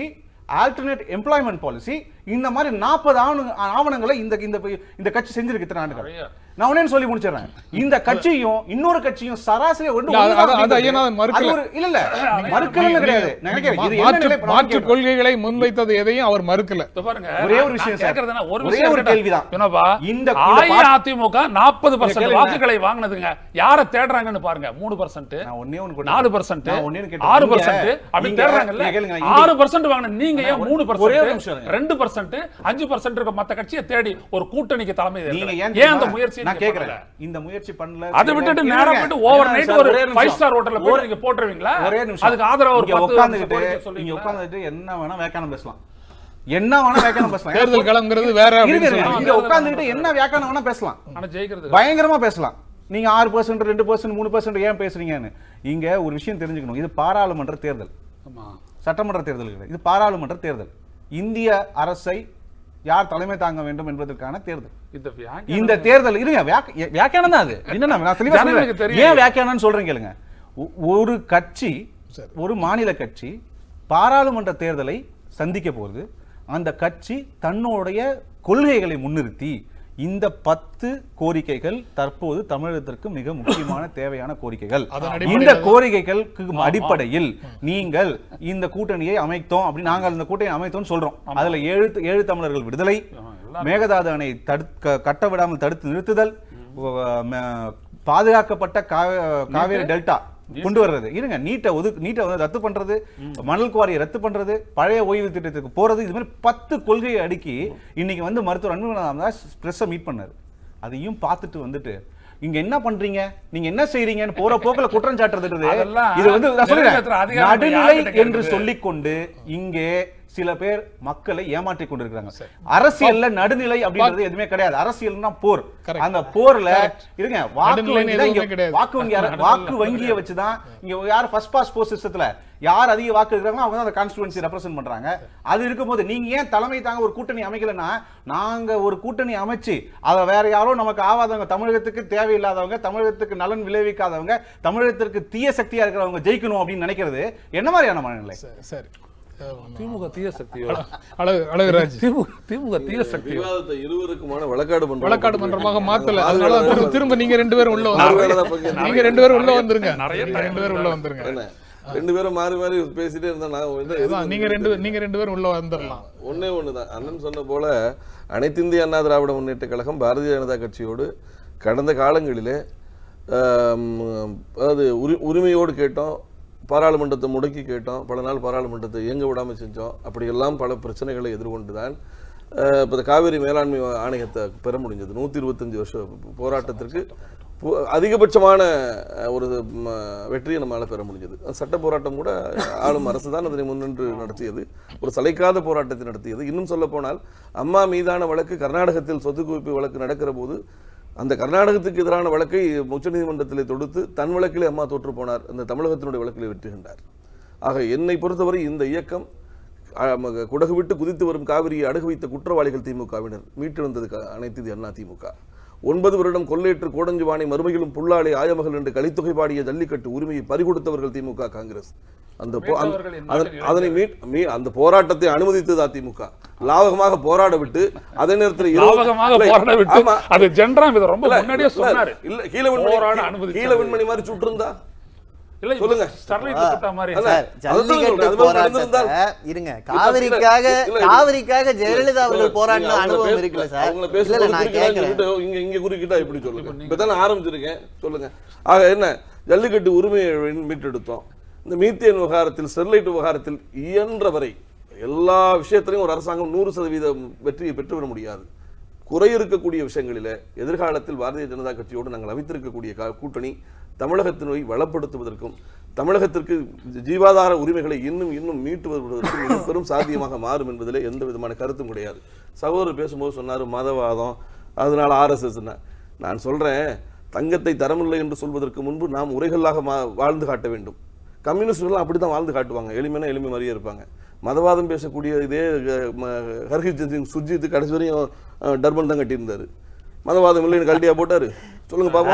alternate employment policy இந்த மாதிரி நாற்பது ஆவண ஆவணங்களை இந்த இந்த இந்த கட்சி செஞ்சிருக்கு இத்தனை ஆண்டுகள் நிறைய. நான் உடனே சொல்லி முடிச்சிடுறேன் இந்த கட்சியும் இன்னொரு கட்சியும் சராசரி ஒன்று இல்ல, அது- ஒண்ணுதான் அது- அது அப்படின்றது. ஐயனாதன் மறுக்கல. அது ஒரு- இல்ல இல்ல மறுக்கல கிடையாது நான் நினைக்கிறேன் இது என்ன மாற்று நிலை இப்ப நான் மாற்று கேட்கிறேன். கொள்கைகளை முன்வைத்தது எதையும் அவர் மறுக்கல இதோ பாருங்க ஒரே ஒரு நான் விஷயம் சார். கேட்கறது என்ன? ஒரு ஒரே விஷயம் ஒரு இருக்கட்டும். கேள்விதான். வினோபா, இந்த- இந்த பா- அஇஅதிமுக நாற்பது பர்சன்ட் கேளுங்க. வாக்குகளை வாங்கினதுங்க யார தேடுறாங்கன்னு பாருங்க மூணு பர்சன்ட் நான் ஒண்ணே ஒண்ணு கேட்டேன். நாலு பர்சன்ட் நான் ஒண்ணே ஒண்ணு கேட்டேன். ஆறு நீங்க- பர்சன்ட் அப்படி நீங்க- தேடுறாங்கல்ல நீங்க கேளுங்க, இந்தி- ஆறு பர்சன்ட் வாங்கின நீங்க ஏன் மூணு ஒரே ஒரு நிமிஷம் பர்சன்ட் இருங்க. ரெண்டு பர்சன்ட் அஞ்சு பர்சன்ட் இருக்க மத்த கட்சியை தேடி ஒரு கூட்டணிக்கு தலைமை நீங்க ஏற்கல. ஏன் ஏன் அந்த தெரியுமா? முயற்சி நான் கேக்குறேன் இந்த முயற்சி பண்ணல அதை விட்டுட்டு இருங்க. நேரா போயிட்டு ஓவர் இருங்க நைட் சார், ஒரு ஒரே ஃபைவ் நிமிஷம். ஸ்டார் ஹோட்டல்ல ஒரே- போய் நீங்க போட்டுருவீங்களா ஒரே நிமிஷம் அதுக்கு ஆதரவா ஒரு இங்க பத்து உட்கார்ந்துகிட்டு கோரிக்கை இங்க சொல்லுவீங்களா? உட்கார்ந்துட்டு என்ன வேணா வியாக்கியானம் பேசலாம் என்ன வேணா வியாக்கியானம் பேசலாம் தேர்தல் களம்ங்கிறது வேற இருங்க, அப்படின்னு இருங்க. சொல்றாங்க. இங்க உட்கார்ந்துகிட்டு என்ன வியாக்கியானம் வேணா பேசலாம் ஆனா ஜெயிக்கிறது பயங்கரமா பேசலாம் நீங்க ஆறு பர்சன்ட் ரெண்டு பர்சன்ட் மூணு பர்சன்ட் ஏன் பேசுறீங்கன்னு இங்க ஒரு விஷயம் தெரிஞ்சுக்கணும் இது பாராளுமன்ற தேர்தல் ஆமா சட்டமன்ற தேர்தல் கிடையாது இது பாராளுமன்ற தேர்தல் இந்திய அரசை யார் தலைமை தாங்க வேண்டும் என்பதற்கான தேர்தல் இந்த வியாக்கியானம் இந்த தேர்தல் இருங்க வியாக்க- எ- வியாக்கியானம் தான் அது என்னன்னா நான் தெளிவா ஜனங்களுக்கு சொல்றேன். தெரியும். ஏன் வியாக்கியானம்னு சொல்றேன் கேளுங்க ஒ- ஒரு கட்சி ஒரு மாநில கட்சி பாராளுமன்ற தேர்தலை சந்திக்க போகுது அந்த கட்சி தன்னுடைய கொள்கைகளை முன்னிறுத்தி இந்த பத்து கோரிக்கைகள் தற்போது தமிழகத்திற்கு மிக முக்கியமான தேவையான கோரிக்கைகள் அதன் இந்த அடிப்படையில் கோரிக்கைகளுக்கு அடிப்படையில் நீங்கள் இந்த கூட்டணியை அமைத்தோம் அப்படி நாங்கள் இந்த கூட்டணியை அமைத்தோம் சொல்றோம் அதுல ஏழு ஏழு தமிழர்கள் விடுதலை மேகதாது அணை தடுக்க கட்ட விடாமல் தடுத்து நிறுத்துதல் ஒ- ம- பாதுகாக்கப்பட்ட கா- காவேரி டெல்டா கொண்டு வர்றது இருங்க நீட்டை ஒது நீட்டை வந்து ரத்து பண்றது மணல் குவாரியை ரத்து பண்றது பழைய ஓய்வு திட்டத்துக்கு போறது இது மாதிரி பத்து கொள்கையை அடுக்கி இன்னைக்கு வந்து மருத்துவர் அன்புமணி ராமதாஸ் பிரஸ்ஸை மீட் பண்ணாரு அதையும் பார்த்துட்டு வந்துட்டு இங்க என்ன பண்றீங்க நீங்க என்ன செய்றீங்கன்னு போற போக்குல குற்றம் சாட்டுறது அதெல்லாம் இது வந்து நான் சொல்றேன் நிறைவேற்றுற அதிகாரம் நடுநிலை யார்கிட்ட என்று கேக்குது? சொல்லிக்கொண்டு இங்கே சில பேர் மக்களை ஏமாற்றிக் கொண்டிருக்கிறாங்க அரசியல்ல நடுநிலை அப்படின்றது எதுவுமே கிடையாது அரசியல்னா போர் Correct. அந்த போர்ல இருங்க வாக்கு நடுநிலைன்னு வங்கி தான் இங்க எதுவுமே கிடையாது. வாக்கு வங்கி யார- வாக்கு வங்கியை வச்சுதான் இங்க யார் ஃபர்ஸ்ட் பாஸ் போஸ்ட் சிஸ்டத்துல யார் அதிக வாக்கு இருக்கிறாங்களோ அவங்க தான் அந்த கான்ஸ்டிடுவன்சி ரெப்ரசென்ட் பண்றாங்க அது இருக்கும்போது நீங்க ஏன் தலைமை தாங்க ஒரு கூட்டணி அமைக்கலன்னா நாங்க ஒரு கூட்டணி அமைச்சு அதை வேற யாரோ நமக்கு ஆவாதவங்க தமிழகத்துக்கு தேவையில்லாதவங்க தமிழகத்துக்கு நலன் விளைவிக்காதவங்க தமிழகத்திற்கு தீய சக்தியா இருக்கிறவங்க ஜெயிக்கணும் அப்படின்னு நினைக்கிறது என்ன மாதிரியான மனநிலை சரி, சரி அஹ், திமுக தீய சக்தியோ அழகு அழகுராஜ் திமுக திமுக தீய சக்தியோ விவாதத்தை இருவருக்குமான வழக்காடு பண்றோம் வழக்காடு மன்றமாக மாத்தல அதனால தான் திரும்ப திரும்ப நீங்க ரெண்டு பேரும் உள்ள ஆறு வந்துருங்க வேளை தான் பங்கு. நீங்க ரெண்டு பேரும் உள்ள வந்துருங்க நிறைய நீங்க ரெண்டு பேரும் உள்ள வந்துருங்க என்ன ரெண்டு பேரும் மாறி மாறி பேசிட்டே இருந்தா நான் வந்து அதான், நீங்க ரெண்டு நீங்க ரெண்டு பேரும் உள்ள வந்துடலாம் ஒண்ணே ஒண்ணுதான் அண்ணன் சொன்ன போல அனைத்திந்திய அண்ணா திராவிட முன்னேற்ற கழகம் பாரதிய ஜனதா கட்சியோடு கடந்த காலங்களிலே ஆம், அதாவது உரி உரிமையோடு கேட்டோம் பாராளுமன்றத்தை முடக்கி கேட்டோம் பல நாள் பாராளுமன்றத்தை இயங்க விடாம செஞ்சோம் அப்படியெல்லாம் பல பிரச்சனைகளை எதிர்கொண்டு தான் இப்போ இந்த காவிரி மேலாண்மை ஆணையத்தை பெற முடிஞ்சது நூற்றி இருபத்தஞ்சு வருஷம் போராட்டத்திற்கு பு- அதிகபட்சமான அஹ், ஒரு ம, வெற்றியை நம்மளால பெற முடிஞ்சது அந்த சட்ட போராட்டம் கூட ஆளும் அரசு தான் அதனை முன்னின்று நடத்தியது ஒரு சளைக்காத போராட்டத்தை நடத்தியது இன்னும் சொல்ல போனால் அம்மா மீதான வழக்கு கர்நாடகத்தில் சொத்து குவிப்பு வழக்கு நடக்கிற போது அந்த கர்நாடகத்துக்கு எதிரான வழக்கை உச்சநீதிமன்றத்தில் தொடுத்து தன் வழக்கிலே அம்மா தோற்று போனார் அந்த தமிழகத்தினுடைய வழக்கிலே வெற்றி கண்டார் ஆக என்னை பொறுத்தவரை இந்த இயக்கம் அஹ், ம- குடகு விட்டு குதித்து வரும் காவிரியை அடகு வைத்த குற்றவாளிகள் திமுகவினர் மீட்டெழுந்தது க- அனைத்து இந்திய அண்ணா திமுக ஒன்பது வருடம் கொள்ளையற்று கோடஞ்சுவானை மறுமையிலும் புல்லாளை ஆயமகள் என்று கலித்தொகை பாடிய ஜல்லிக்கட்டு உரிமையை பறிகொடுத்தவர்கள் திமுக காங்கிரஸ் அந்த போ- அந்த- மீட்டவர்கள் என் அதன்- நாட்டில் அதனை மீட் மீ- அந்த போராட்டத்தை அனுமதித்தது அதிமுக லாவகமாக போராட விட்டு அதே நேரத்தில் இருபது- லாபகமாக இல்லை, போராட விட்டு ஆமா. அது ஜென்ராம் இதை ரொம்ப இல்ல, முன்னாடியே இல்ல, சொன்னாரு இல்ல கீழவெண்மணி போராட கீழ- அனுமதிச்சாரு. கீழவெண்மணி மாதிரி சுட்டிருந்தா இல்ல சொல்லுங்க. ஸ்டெர்லைட் சுட்டா மாதிரி அல்ல, சார் அதுதான் சொல்றேன். ஜல்லிக்கட்டு அது மாதிரி போராட்டத்தை நடந்திருந்தால் இருங்க காவிரிக்காக இல்ல, இல்ல. காவிரிக்காக ஜெயலலிதா அவர்கள் இல்ல, போராடின நீங்க அவங்கள அனுபவம் பேச- இருக்குல்ல சார் அவங்கள இல்ல பேசும்போது இல்ல நான் குறுக்கிட்டா கேட்கிறேன் சொல்லிட்டு இங்க இங்க குறுக்கிட்டா இப்படி சொல்லுங்க இப்பதான் ஆரம்பிச்சிருக்கேன் சொல்லுங்க ஆக என்ன ஜல்லிக்கட்டு உரிமையை மீட்டெடுத்தோம் இந்த மீத்தேன் விவகாரத்தில் ஸ்டெர்லைட் விவகாரத்தில் இயன்ற வரை எல்லா விஷயத்திலையும் ஒரு அரசாங்கம் நூறு சதவீதம் வெற்றியை பெற்றுவிட முடியாது குறை இருக்கக்கூடிய விஷயங்களிலே எதிர்காலத்தில் பாரதிய ஜனதா கட்சியோடு நாங்கள் அமைத்திருக்கக்கூடிய கா- கூட்டணி தமிழகத்தினை வளப்படுத்துவதற்கும் தமிழகத்திற்கு ஜீவாதார உரிமைகளை இன்னும் இன்னும் மீட்டு வருவதற்கு மிக பெரும் சாத்தியமாக மாறும் என்பதிலே எந்த விதமான கருத்தும் கிடையாது சகோதரர் பேசும்போது சொன்னார் மதவாதம் அதனால ஆர்எஸ்எஸ் நான் சொல்றேன் தங்கத்தை தரமில்லை என்று சொல்வதற்கு முன்பு நாம் உரைகளாக மா- வாழ்ந்து காட்ட வேண்டும் கம்யூனிஸ்டுகள் அப்படி தான் வாழ்ந்து காட்டுவாங்க எளிமையான எளிமை மாதிரியே இருப்பாங்க மதவாதம் பேசக்கூடிய இதே அஹ், ம- ஹர்ஹித் சிங் சுர்ஜித் கடைசி வரையும் அஹ், டர்பன் தான் கட்டியிருந்தாரு மதவாதம் இல்லைன்னு கழட்டியா போட்டாரு சொல்லுங்க பாப்போம் சார்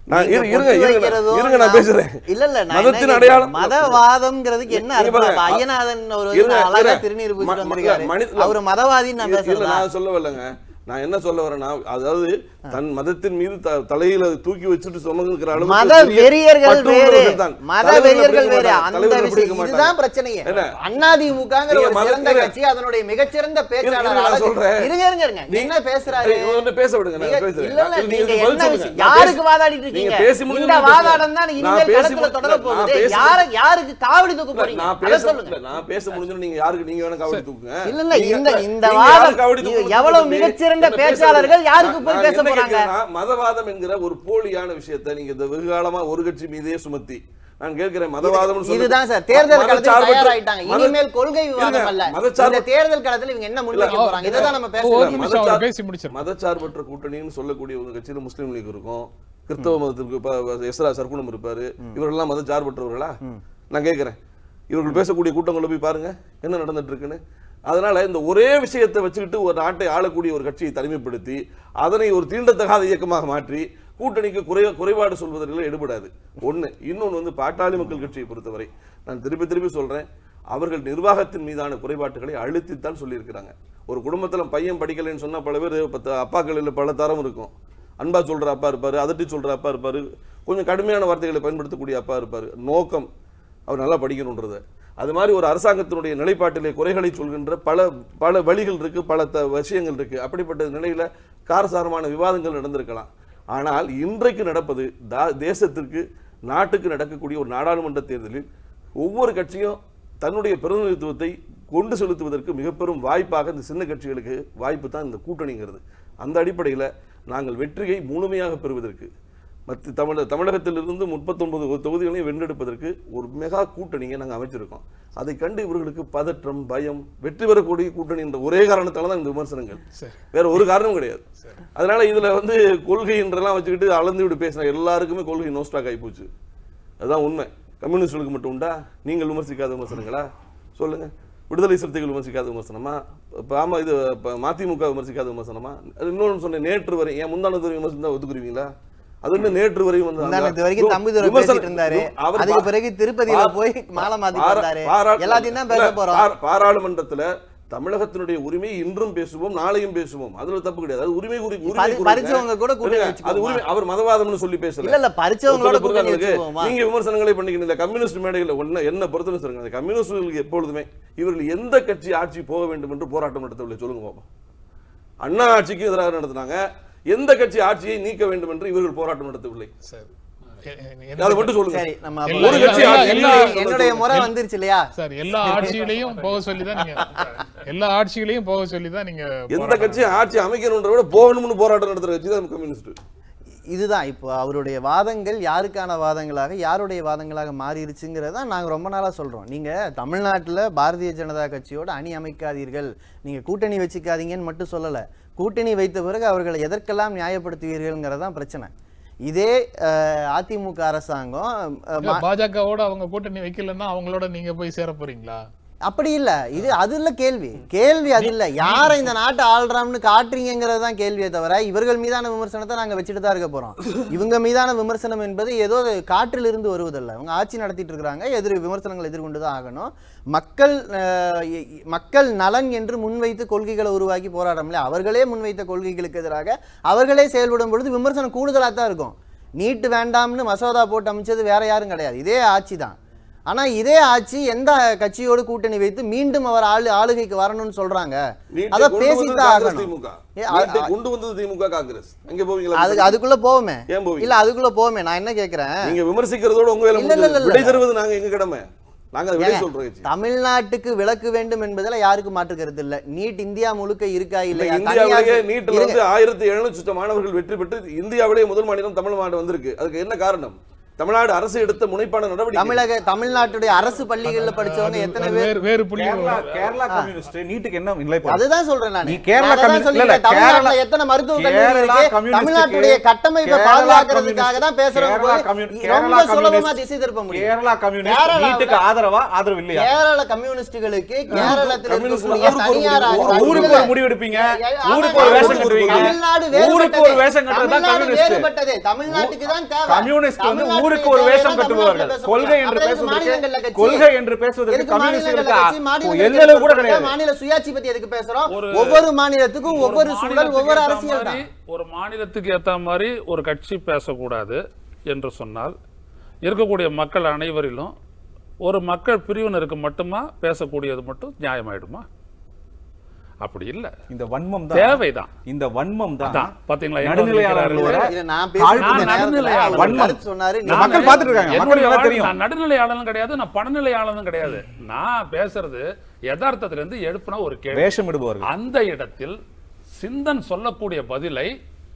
நான் நீங்க இரு- இருங்க பொட்டு இருங்க வைக்கிறதோ, இருங்க நான் நான் பேசுறேன் இல்ல இல்ல நான் மதத்தின் என்ன அடையாளம் கேக்குறேன், மதவாதம்ங்கிறதுக்கு என்ன நீங்க அர்த்தம் பாருங்க, இப்ப ஐயநாதன் ஒரு இருங்க, அழகா இருங்க. திருநீர் ம- பூசிட்டு ம- வந்திருக்காரு மனித- அவர் மதவாதின்னு நான் இல்ல, இல்ல பேசுறேன் நான் சொல்ல வரலங்க நான் என்ன சொல்ல வரேன்னா அதாவது தன் மதத்தின் மீது த- தலையில தூக்கி வச்சுட்டு சொன்னதுங்கிற அளவுக்கு மத பெரிய வெறியர்கள் பற்று வேறு உள்ளவர்கள் தான். மத தலைவர்களை வெறியர்கள் பிடிக்க வேறு மாட்டாங்க. அந்த தலைவர்களை விஷயம் பிடிக்க இதுதான் மாட்டாங்க. பிரச்சனையே என்ன? அண்ணாதிமுகங்கிற நீங்க ஒரு மத- சிறந்த இருங்க. கட்சி அதனுடைய மிகச்சிறந்த பேச்சாளர் இருங்க, நான் அழகு- சொல்றேன். இருங்க இருங்க இருங்க நீ- என்ன பேசுறாரு ஏய், இவன்கிட்ட பேச விடுங்க நான் நீங்க- பேசுறேன். இல்ல, இல்ல, நான் நீங்க நீங்க பதில் என்ன சொல்லுங்க. விஷயம்? நான் யாருக்கு பேசி- வாதாடிட்டு நீங்க இருக்கீங்க? பேசி முடிஞ்சு இந்த நான் பேசுறேன். வாதாடம் தான் நான் இனிமேல் பேசி களத்துல முடிஞ்சு- தொடர நான் போகுது. பேசி- யாரு- யாருக்கு காவடி தூக்க இல்ல, போறீங்க? நான் அதை பேச சொல்லுங்க. இல்ல, நான் பேச முடிஞ்சு நீங்க யாருக்கு நீங்க வேணா காவடி தூக்குங்க இல்ல இல்ல நீங்க- இந்த இந்த நீங்க வாதம் யாருக்கு காவடி இது தூக்குறது எவ்வளவு தம்பி? மிகச்சிறந்த என்ன பேச பேச்சாளர்கள் விடுங்க. யாருக்கு நான் போய் நான் பேச என்ன போறாங்க கேட்கிறேன்னா, மதவாதம் என்கிற ஒரு போலியான விஷயத்தை நீங்க இந்த வெகு காலமா ஒரு கட்சி மீதே சுமத்தி நான் கேட்கிறேன் மதவாதம் இதுதான் சார் தேர்தல் களத்தில் தயாராயிட்டாங்க இனிமேல் கொள்கை விவாதம் அல்ல இந்த மதச்சார்பு தேர்தல் களத்தில் இவங்க என்ன முன்வைக்க இல்ல, போறாங்க இதை தான் நம்ம ஒரு பேசணும் நிமிஷம் மதச்சார்- அவர் பேசி முடிச்சிருங்க. மதச்சார்பற்ற கூட்டணின்னு சொல்லக்கூடிய ஒரு கட்சியில முஸ்லீம் லீக் இருக்கும் கிறிஸ்தவ மதத்திற்கு இப்ப எஸ்ரா சர்க்குணம் இருப்பாரு இவரெல்லாம் மதச்சார்பற்றவர்களா நான் கேட்கிறேன் இவர்கள் பேசக்கூடிய கூட்டங்களை போய் பாருங்க என்ன நடந்துட்டு இருக்குன்னு அதனால இந்த ஒரே விஷயத்தை வச்சுக்கிட்டு ஒரு நாட்டை ஆளக்கூடிய ஒரு கட்சியை தனிமைப்படுத்தி அதனை ஒரு தீண்டத்தகாத இயக்கமாக மாற்றி கூட்டணிக்கு குறை குறைபாடு சொல்வதற்கு எடுபடாது ஒண்ணு இன்னொன்னு வந்து பாட்டாளி மக்கள் கட்சியை பொறுத்தவரை நான் திருப்பி திருப்பி சொல்றேன் அவர்கள் நிர்வாகத்தின் மீதான குறைபாட்டுகளை அழுத்தித்தான் சொல்லியிருக்கிறாங்க ஒரு குடும்பத்துல பையன் படிக்கலைன்னு சொன்னா பல பேர் பத்து அப்பாக்களில் பல தரம் இருக்கும் அன்பா சொல்ற அப்பா இருப்பாரு அதட்டி சொல்ற அப்பா இருப்பாரு கொஞ்சம் கடுமையான வார்த்தைகளை பயன்படுத்தக்கூடிய அப்பா இருப்பாரு நோக்கம் அவர் நல்லா படிக்கணுன்றது அது மாதிரி ஒரு அரசாங்கத்தினுடைய நிலைப்பாட்டிலே குறைகளை சொல்கின்ற பல பல வழிகள் இருக்கு பல த விஷயங்கள் இருக்கு அப்படிப்பட்ட நிலையில காரசாரமான விவாதங்கள் நடந்திருக்கலாம் ஆனால் இன்றைக்கு நடப்பது தா- தேசத்திற்கு நாட்டுக்கு நடக்கக்கூடிய ஒரு நாடாளுமன்ற தேர்தலில் ஒவ்வொரு கட்சியும் தன்னுடைய பிரதிநிதித்துவத்தை கொண்டு செலுத்துவதற்கு மிக பெரும் வாய்ப்பாக இந்த சின்ன கட்சிகளுக்கு வாய்ப்பு தான் இந்த கூட்டணிங்கிறது அந்த அடிப்படையில் நாங்கள் வெற்றியை முழுமையாக பெறுவதற்கு மற்ற தமிழ தமிழகத்திலிருந்து முப்பத்தொன்பது தொகுதிகளையும் வென்றெடுப்பதற்கு ஒரு மெகா கூட்டணியை நாங்கள் அமைச்சிருக்கோம் அதை கண்டு இவர்களுக்கு பதற்றம் பயம் வெற்றி பெறக்கூடிய கூட்டணி என்ற ஒரே காரணத்தால தான் இந்த விமர்சனங்கள் சரி. வேற ஒரு காரணமும் கிடையாது அதனால இதுல வந்து கொள்கை என்றெல்லாம் வச்சுக்கிட்டு அளந்து விட்டு பேசின எல்லாருக்குமே கொள்கை நோஸ்டாக் ஆகி போச்சு அதுதான் உண்மை கம்யூனிஸ்டுகளுக்கு மட்டும் உண்டா நீங்கள் விமர்சிக்காத விமர்சனங்களா சொல்லுங்க விடுதலை சிறுத்தைகள் விமர்சிக்காத விமர்சனமா இப்ப ஆமா இது இப்ப மதிமுக விமர்சிக்காத விமர்சனமா அது இன்னொன்று சொன்னேன் நேற்று வரை ஏன் முந்தானது வரை விமர்சனம் தான் ஒத்துக்குருவீங்களா அது இன்னும் நேற்று வரையும் வந்து அந்த- முந்தானத்து வரைக்கும் தம்பிதுரை விமர்சனம் பேசிட்டு இருந்தாரு அவர் அதுக்கு பா- பிறகு திருப்பதியில பாரா- போய் மாலை மாத்திட்டு பாரா- வந்தாரு பாரா- எல்லாத்தையும் தான் பேச இல்ல, போறோம் பாரா- பாராளுமன்றத்துல தமிழகத்தினுடைய உரிமை இன்றும் பேசுவோம் நாளையும் பேசுவோம் அதுல தப்பு கிடையாது அது உரிமை குறி உரிமை பறி- குறிங்க. பறிச்சவங்க கூட கூட்டணி இருங்க, அது வச்சுக்குவோமா? உரிமை அவர் மதவாதம்னு சொல்லி பேசல இல்ல இல்ல பறிச்சவங்களோட ஒத்துழைப்பு கூட்டணி உங்களுக்கு வச்சுக்குவோமா நீங்க விமர்சனங்களை பண்ணிக்கணும் இல்ல கம்யூனிஸ்ட் மேடைகள் ஒண்ணு என்ன பொறுத்தவரை சொல்லுங்க அந்த கம்யூனிஸ்டுகளுக்கு எப்பொழுதுமே இவர்கள் எந்த கட்சி ஆட்சி போக வேண்டும் என்று போராட்டம் நடத்தவில்லை சொல்லுங்க பாப்போம் அண்ணா ஆட்சிக்கு எதிராக நடத்தினாங்க எந்த கட்சி ஆட்சியை நீக்க வேண்டும் என்று இவர்கள் போராட்டம் நடத்தவில்லை சரி அதை மட்டும் சொல்லுங்க சரி நம்ம அப்ப எல்லா- ஒரு கட்சி எல்லா- ஆட்சி எல்லா- இல்லை. என்னுடைய முறை வந்துருச்சு இல்லையா சார் எல்லா ஆட்சிகளையும் போக சொல்லி தான் நீங்க எல்லா ஆட்சிகளையும் போக சொல்லி தான் நீங்க எந்த போராட்டம் கட்சி ஆட்சி அமைக்கணும்ன்ற விட போகணும்னு போராட்டம் நடத்துற கட்சி தான் கம்யூனிஸ்ட் இதுதான் இப்போ அவருடைய வாதங்கள் யாருக்கான வாதங்களாக யாருடைய வாதங்களாக மாறிடுச்சுங்கிறத நாங்கள் ரொம்ப நாளாக சொல்கிறோம் நீங்கள் தமிழ்நாட்டில் பாரதிய ஜனதா கட்சியோட அணி அமைக்காதீர்கள் நீங்கள் கூட்டணி வச்சுக்காதீங்கன்னு மட்டும் சொல்லலை கூட்டணி வைத்த பிறகு அவர்களை எதற்கெல்லாம் நியாயப்படுத்துவீர்கள்ங்கிறது தான் பிரச்சனை இதே அஹ், அதிமுக அரசாங்கம் அஹ், இல்ல, பாஜகவோட அவங்க கூட்டணி வைக்கலன்னா அவங்களோட நீங்க போய் சேர போறீங்களா அப்படி இல்ல இது அது இல்ல கேள்வி கேள்வி அது இல்ல யாரை இந்த நாட்டை ஆள்றாம்னு காட்டுறீங்கிறது தான் கேள்வியே தவிர இவர்கள் மீதான விமர்சனத்தை நாங்க வச்சுட்டு தான் இருக்க போறோம் இவங்க மீதான விமர்சனம் என்பது ஏதோ காற்றில் இருந்து வருவதல்ல அவங்க ஆட்சி நடத்திட்டு இருக்கிறாங்க எதிர் விமர்சனங்கள் எதிர்கொண்டு தான் ஆகணும் மக்கள் அஹ், இ- இ- மக்கள் நலன் என்று முன்வைத்து கொள்கைகளை உருவாக்கி போராடமில்ல அவர்களே முன்வைத்த கொள்கைகளுக்கு எதிராக அவர்களே செயல்படும் பொழுது விமர்சனம் கூடுதலாக தான் இருக்கும் நீட்டு வேண்டாம்னு மசோதா போட்டு அமைச்சது வேற யாரும் கிடையாது இதே ஆட்சி தான் ஆனா இதே ஆட்சி எந்த கட்சியோடு கூட்டணி வைத்து மீண்டும் அவர் ஆளு ஆளுகைக்கு வரணும்னு சொல்றாங்க நீட்டை அத கொண்டு வந்தது பேசித்தான் காங்கிரஸ் ஆகணும் திமுக ஏ, அ- நீட்டை கொண்டு வந்தது திமுக காங்கிரஸ் அங்க போவீங்களா அதுக்கு அதுக்குள்ள போவோமே ஏன் போவீங்க இல்ல அதுக்குள்ள போவோமே நான் என்ன கேக்குறேன் நீங்க விமர்சிக்கிறதோட உங்க வேலை இல்ல, இல்ல, முடிஞ்சது. இல்ல, விடை இல்ல. தருவது நாங்க எங்க கடமை நாங்க அதை விடை ஏங்க, சொல்றோம் கட்சி தமிழ்நாட்டுக்கு விலக்கு வேண்டும் என்பதுல யாருக்கு மாற்று கருத்து இல்ல நீட் இந்தியா முழுக்க இருக்கா இல்ல இல்லையா இந்தியாவிலேயே தனியார் நீட்ல இருங்க. வந்து ஆயிரத்தி எழுநூத்தி சுத்த மாணவர்கள் வெற்றி பெற்று இந்தியாவிலேயே முதல் மாநிலம் தமிழ் மாநிலம் வந்திருக்கு அதுக்கு என்ன காரணம் தமிழ்நாடு அரசு எடுத்த முனைப்பான நடவடிக்கை தமிழக தமிழ்நாட்டுடைய அரசு பள்ளிகள்ல படிச்சவங்க அது- எத்தனை அது பேர் வேறு வேறு புள்ளி கேரளா கேரளா கம்யூனிஸ்ட் நீட்டுக்கு என்ன நிலைப்பாடு அதுதான் சொல்றேன் நான் நீ கேரளா கம்யூனி- இல்ல, இல்ல, தமிழ்நாட்டுல கேரளா- எத்தனை மருத்துவ கேரளா கல்லூரி இருக்கு கம்யூனிஸ்டுக்கு- தமிழ்நாட்டுடைய கட்டமைப்பை கேரளா பாதுகாக்கிறதுக்காக தான் பேசுறவங்க கேரளா போய் கம்யூனி- ரொம்ப கேரளா சுலபமா கம்யூனிஸ்ட் திசை திருப்ப முடியும் கேரளா கம்யூனிஸ்ட் கேரளாவுல- நீட்டுக்கு ஆதரவா ஆதரவு இல்லையா கேரள கம்யூனிஸ்டுகளுக்கு கேரளத்தில் கம்யூனிஸ்ட் இருக்கக்கூடிய ஊருக்கு ஒரு தனியார் முடிவு- அரசு- ஊருக்கு ஒரு முடிவு எடுப்பீங்க ஆமா, ஊருக்கு ஒரு வேஷம் ஆமா, கட்டுவீங்க தமிழ்நாடு ஊருக்கு ஒரு வேறுபட்டது. வேஷம் கட்டுறது தான் தமிழ்நாடு கம்யூனிஸ்ட் வேறுபட்டது. தமிழ்நாட்டுக்கு தான் தேவை. கம்யூனிஸ்ட் வந்து தமிழ்நாட்டுக்கு ஊருக்கு ஒரு தேவை வேஷம் தான் கட்டுபவர்கள் தமிழ்நாட்டுல கொள்கை என்று அப்புறம் எதுக்கு மாநிலங்கள்ல பேசுவதற்கு கட்சி? கொள்கை என்று பேசுவதற்கு எதுக்கு மாநிலங்கள்ல கட்சி? கம்யூனிஸ்டுகளுக்கு மாநிலங்கள்ல எல்லளவு கூட கட்சி கிடையாது மாநில சுயாட்சி பத்தி எதுக்கு பேசுறோம் ஒரு- ஒவ்வொரு மாநிலத்துக்கும் ஒரு ஒவ்வொரு சூழல் மாநிலத்துக்கு ஒவ்வொரு ஏத்த அரசியல் மாதிரி, தான் ஒரு மாநிலத்துக்கு ஏத்த மாதிரி ஒரு கட்சி பேசக்கூடாது என்று சொன்னால் இருக்கக்கூடிய மக்கள் அனைவரிலும் ஒரு மக்கள் பிரிவினருக்கு மட்டுமா பேசக்கூடியது மட்டும் நியாயமாயிடுமா அப்படி இல்ல இந்த வன்மம் தான் தேவைதான் இந்த வன்மம் தான் அதான், பாத்தீங்களா, எங்க நடுநிலையாளர்களோட வந்து இதை நான் நான் பேசிட்டு இருந்த நேரத்துல நடுநிலையாளர். அவர் வன்மம். கருத்து சொன்னாரு இந்த நீங்க மக்கள் பார்த்துட்டு இருக்காங்க மக்களுக்கு என்னுடைய நல்லா வாழ்க்கை- தெரியும் நான் நடுநிலையாளனும் கிடையாது நான் பணநிலையாளனும் கிடையாது நான் பேசுறது யதார்த்தத்துல இருந்து எழுப்புன ஒரு கேள்வி வேஷம் இடுபவர்கள் அந்த இடத்தில் சிந்தன் சொல்லக்கூடிய பதிலை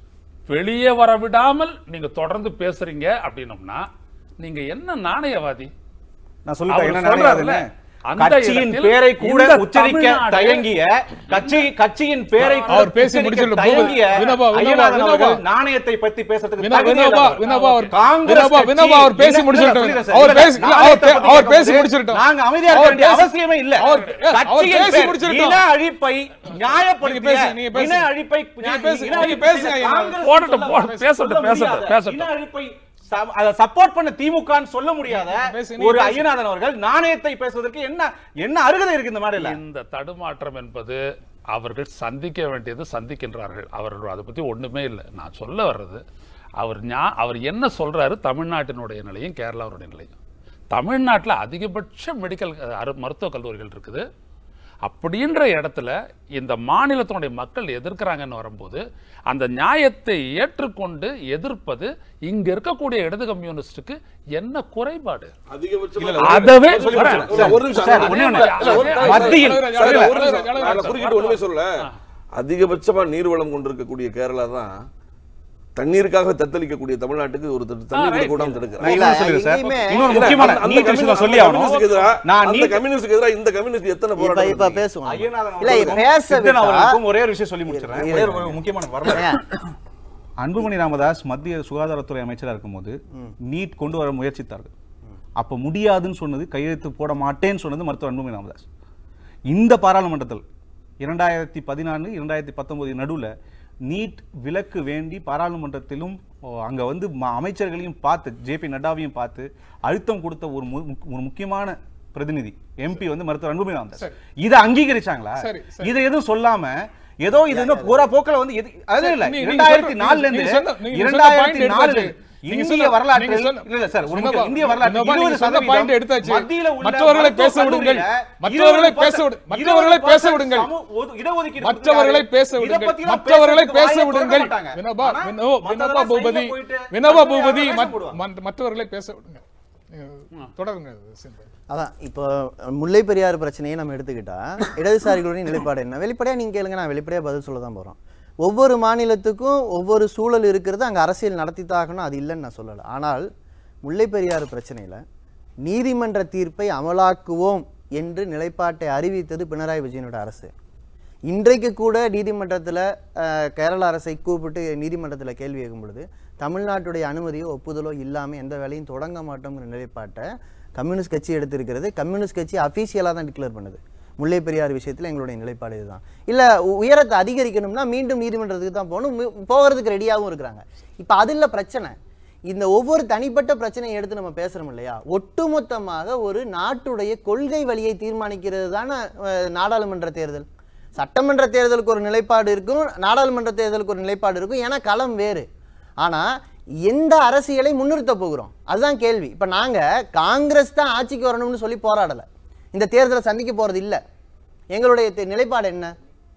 வெளியே வர விடாமல் நீங்க தொடர்ந்து பேசுறீங்க அப்படின்னம்னா நீங்க என்ன நாணயவாதி நான் சொல்லிட்டேன் அவர் என்ன சொல்றாருல்ல, நினையாதுன்னு அந்த கட்சியின் இடத்தில் பேரை கூட இந்த உச்சரிக்க தமிழ்நாடு- தயங்கிய கட்சி கட்சியின் பேரை கூட அவர் பேசி உச்சரிக்க முடிச்சிடல. தயங்கிய வினோபா, வினோபா, ஐயனாதன் அவர்கள் வினோபா. நாணயத்தை பத்தி பேசுறதுக்கு வினோ- தகுதி வினோபா, இல்லாதவர். வினோபா அவர் காங்கிரஸ் வினோபா, கட்சி- வினோபா அவர் பேசி இல்ல, இல்ல, முடிச்சிடட்டும். சொல்லிடுறேன் சார். அவர் இல்ல, பேசி- இல்ல, அவர் நாணயத்தை பே- பத்தி அவர் பேசி கேட்கும்போது முடிச்சிடட்டும். நாங்க அமைதியா இருக்க அவர் வேண்டிய பேசி- அவசியமே இல்ல அவர்- அவர் கட்சியின் பேசி பேர் முடிச்சிடட்டும். இன அழிப்பை நியாயப்படுத்திய நீங்க பேசுங்க, நீங்க பேசுங்க. இன அழிப்பை நீங்க பேசுங்க, இன நீங்க அழிப்பை பேசுங்க, செய்த ஐயா. காங்கிரஸ் போடட்டும், சொல்ல போடட்டும், பேசட்டும், சொல்ல பேசட்டும், முடியாத பேசட்டும். இன அழிப்பை ச- அதை சப்போர்ட் பண்ண திமுகன்னு சொல்ல முடியாத பேசுங்க, நீங்க ஒரு பேசுங்க. ஐயநாதன் அவர்கள் நாணயத்தை பேசுவதற்கு என்ன என்ன அருகதை இருக்கு இந்த மாதிரி இந்த தடுமாற்றம் என்பது அவர்கள் சந்திக்க வேண்டியது சந்திக்கின்றார்கள் அவர்கள் அதை பத்தி ஒண்ணுமே இல்லை நான் சொல்ல வர்றது அவர் ஞா- அவர் என்ன சொல்றாரு தமிழ்நாட்டினுடைய நிலையும் கேரளாவுடைய நிலையும் தமிழ்நாட்டில் அதிகபட்ச மெடிக்கல் அஹ், மருத்துவக் கல்லூரிகள் இருக்குது அப்படின்ற இடத்துல இந்த மாநிலத்தினுடைய மக்கள் எதிர்க்கிறாங்கன்னு வரும்போது அந்த நியாயத்தை ஏற்றுக்கொண்டு எதிர்ப்பது இங்க இருக்கக்கூடிய இடது கம்யூனிஸ்டுக்கு என்ன குறைபாடு அதிகபட்சமா அதவே சொல்லி வரேன். முடிச்சிடுறேன். ஒரு நிமிஷம் சார், இல்ல, ஒண்ணே ஒண்ணு. இல்ல, ஒரு- அதே- மத்தியில் அதே- சார், இல்ல, அதே- ஒரு நிமிஷம். அதே- நான் குறுக்கிட்டு ஒண்ணுமே சொல்ல அதிகபட்சமா நீர்வளம் கொண்டிருக்கக்கூடிய கேரளா தான் தண்ணீருக்காக தத்தளிக்கக்கூடிய தமிழ்நாட்டுக்கு ஒரு தட்டு தண்ணீர் right. கூட நான் தடுக்கிறாங்க இன்னொன்னு சொல்லிடுறேன் சார். எங்கேயுமே- இன்னொரு இல்ல, முக்கியமான அந்த- அந்த நீட் விஷயம் கம்யூனிஸ்ட் சொல்லி ஆகணும் கம்யூனிஸ்டுக்கு எதிரா- நான் அந்த நீட் கம்யூனிஸ்டுக்கு எதிரா இந்த கம்யூனிஸ்ட் எத்தனை இப்ப இப்ப போராட்டம் பேசுவோம் ஐயனாதன் இல்ல அவர்களுக்கும் பேச சித்தன் விட்டா அவர்களுக்கும் ஒரே ஒரு விஷயம் சொல்லி முடிச்சிடறேன் இல்ல, ஒரே இல்ல. ஒரு முக்கியமான வரலாறு ஏன்? அன்புமணி ராமதாஸ் மத்திய சுகாதாரத்துறை அமைச்சராக இருக்கும்போது நீட் கொண்டு வர முயற்சித்தார்கள் அப்ப முடியாதுன்னு சொன்னது கையெழுத்து போட மாட்டேன்னு சொன்னது மருத்துவர் அன்புமணி ராமதாஸ் இந்த பாராளுமன்றத்தில் இரண்டாயிரத்தி பதினாலு இரண்டாயிரத்தி பத்தொன்பது நடுவுல நீட் விலக்கு வேண்டி பாராளுமன்றத்திலும் ஓ, அங்க வந்து ம- அமைச்சர்களையும் பார்த்து ஜேபி நட்டாவையும் பார்த்து அழுத்தம் கொடுத்த ஒரு மு- முக்- ஒரு முக்கியமான பிரதிநிதி எம்பி வந்து மருத்துவர் அன்புமணி ராமதாஸ் சரி. இதை அங்கீகரிச்சாங்களா சரி, சரி. இதை எதுவும் சொல்லாம ஏதோ இது இன்னும் போற போக்கில் வந்து எது அது இல்ல நீங்க- நீங்க இரண்டாயிரத்தி சொல்ற- நாலுல நீங்க இருந்து சொன்ன- நீங்க சொன்ன இரண்டாயிரத்தி point நாலுல எடுத்தாச்சு. நீங்க இந்திய சொன்ன- வரலாற்றில் நீங்க சொன்ன- இல்ல இல்ல சார் ஒரு வினோபா, முக்கியம். இந்திய வரலாற்றில் வினோபா, நீங்க 20 சொன்ன சதவீதம் point எடுத்தாச்சு. மத்தியில உள்ள மற்றவர்களை மருத்துவக் பேச விடுங்கள். கல்லூரியில மற்றவர்களை 20% பேச விடு- மற்றவர்களை பேச 20% விடுங்கள். சம- ஒது- இடஒதுக்கீடு மற்றவர்களை கொடுத்திருக்காரு. பேச இதை விடுங்கள் பத்திலாம் மற்றவர்களை பேசுறதுக்கு பேச வாயை விடுங்கள் திறக்க மாட்டாங்க. வினோபா ஆனா, வினோ வினோபா மத்ததெல்லாம் பூபதி சைடுல போயிட்டு வினோபா அடுத்த பூபதி வேஷம் மத்- போடுவாங்க. மற்ற- மற்றவர்களை பேச விடுங்க நீங்க தொடருங்க சிம்பு. அதான் இப்போ முல்லை பெரியாறு பிரச்சனையை நம்ம எடுத்துக்கிட்டா இடதுசாரிகளுடைய நிலைப்பாடு என்ன வெளிப்படையா நீங்க கேளுங்க நான் வெளிப்படையா பதில் சொல்ல தான் போறோம் ஒவ்வொரு மாநிலத்துக்கும் ஒவ்வொரு சூழல் இருக்கிறது அங்க அரசியல் நடத்தித்தாகணும் அது இல்லைன்னு நான் சொல்லலை ஆனால் முல்லை பெரியாறு பிரச்சனையில நீதிமன்ற தீர்ப்பை அமலாக்குவோம் என்று நிலைப்பாட்டை அறிவித்தது பினராயி விஜயனோட அரசு இன்றைக்கு கூட நீதிமன்றத்தில் கேரள அரசை கூப்பிட்டு நீதிமன்றத்தில் கேள்வி கேட்கும் பொழுது தமிழ்நாட்டுடைய அனுமதியோ ஒப்புதலோ இல்லாமல் எந்த வேலையும் தொடங்க மாட்டோங்கிற நிலைப்பாட்டை கம்யூனிஸ்ட் கட்சி எடுத்திருக்கிறது கம்யூனிஸ்ட் கட்சி அஃபீஷியலாக தான் டிக்ளேர் பண்ணுது முல்லை பெரியார் விஷயத்தில் எங்களுடைய நிலைப்பாடு இதுதான் இல்லை உயரத்தை அதிகரிக்கணும்னா மீண்டும் நீதிமன்றத்துக்கு தான் போகணும் மீ- போகிறதுக்கு ரெடியாகவும் இருக்கிறாங்க இப்போ அது இல்லை பிரச்சனை இந்த ஒவ்வொரு தனிப்பட்ட பிரச்சனையை எடுத்து நம்ம பேசுறோம் இல்லையா ஒட்டுமொத்தமாக ஒரு நாட்டுடைய கொள்கை வழியை தீர்மானிக்கிறது தானே அஹ், நாடாளுமன்ற தேர்தல் சட்டமன்ற தேர்தலுக்கு ஒரு நிலைப்பாடு இருக்கும் நாடாளுமன்ற தேர்தலுக்கு ஒரு நிலைப்பாடு இருக்கும் ஏன்னா களம் வேறு ஆனா எந்த அரசியலை முன்னிறுத்த போகிறோம் அதுதான் கேள்வி இப்ப நாங்க காங்கிரஸ் தான் ஆட்சிக்கு வரணும்னு சொல்லி போராடல இந்த தேர்தலை சந்திக்க போறது இல்ல எங்களுடைய தே- நிலைப்பாடு என்ன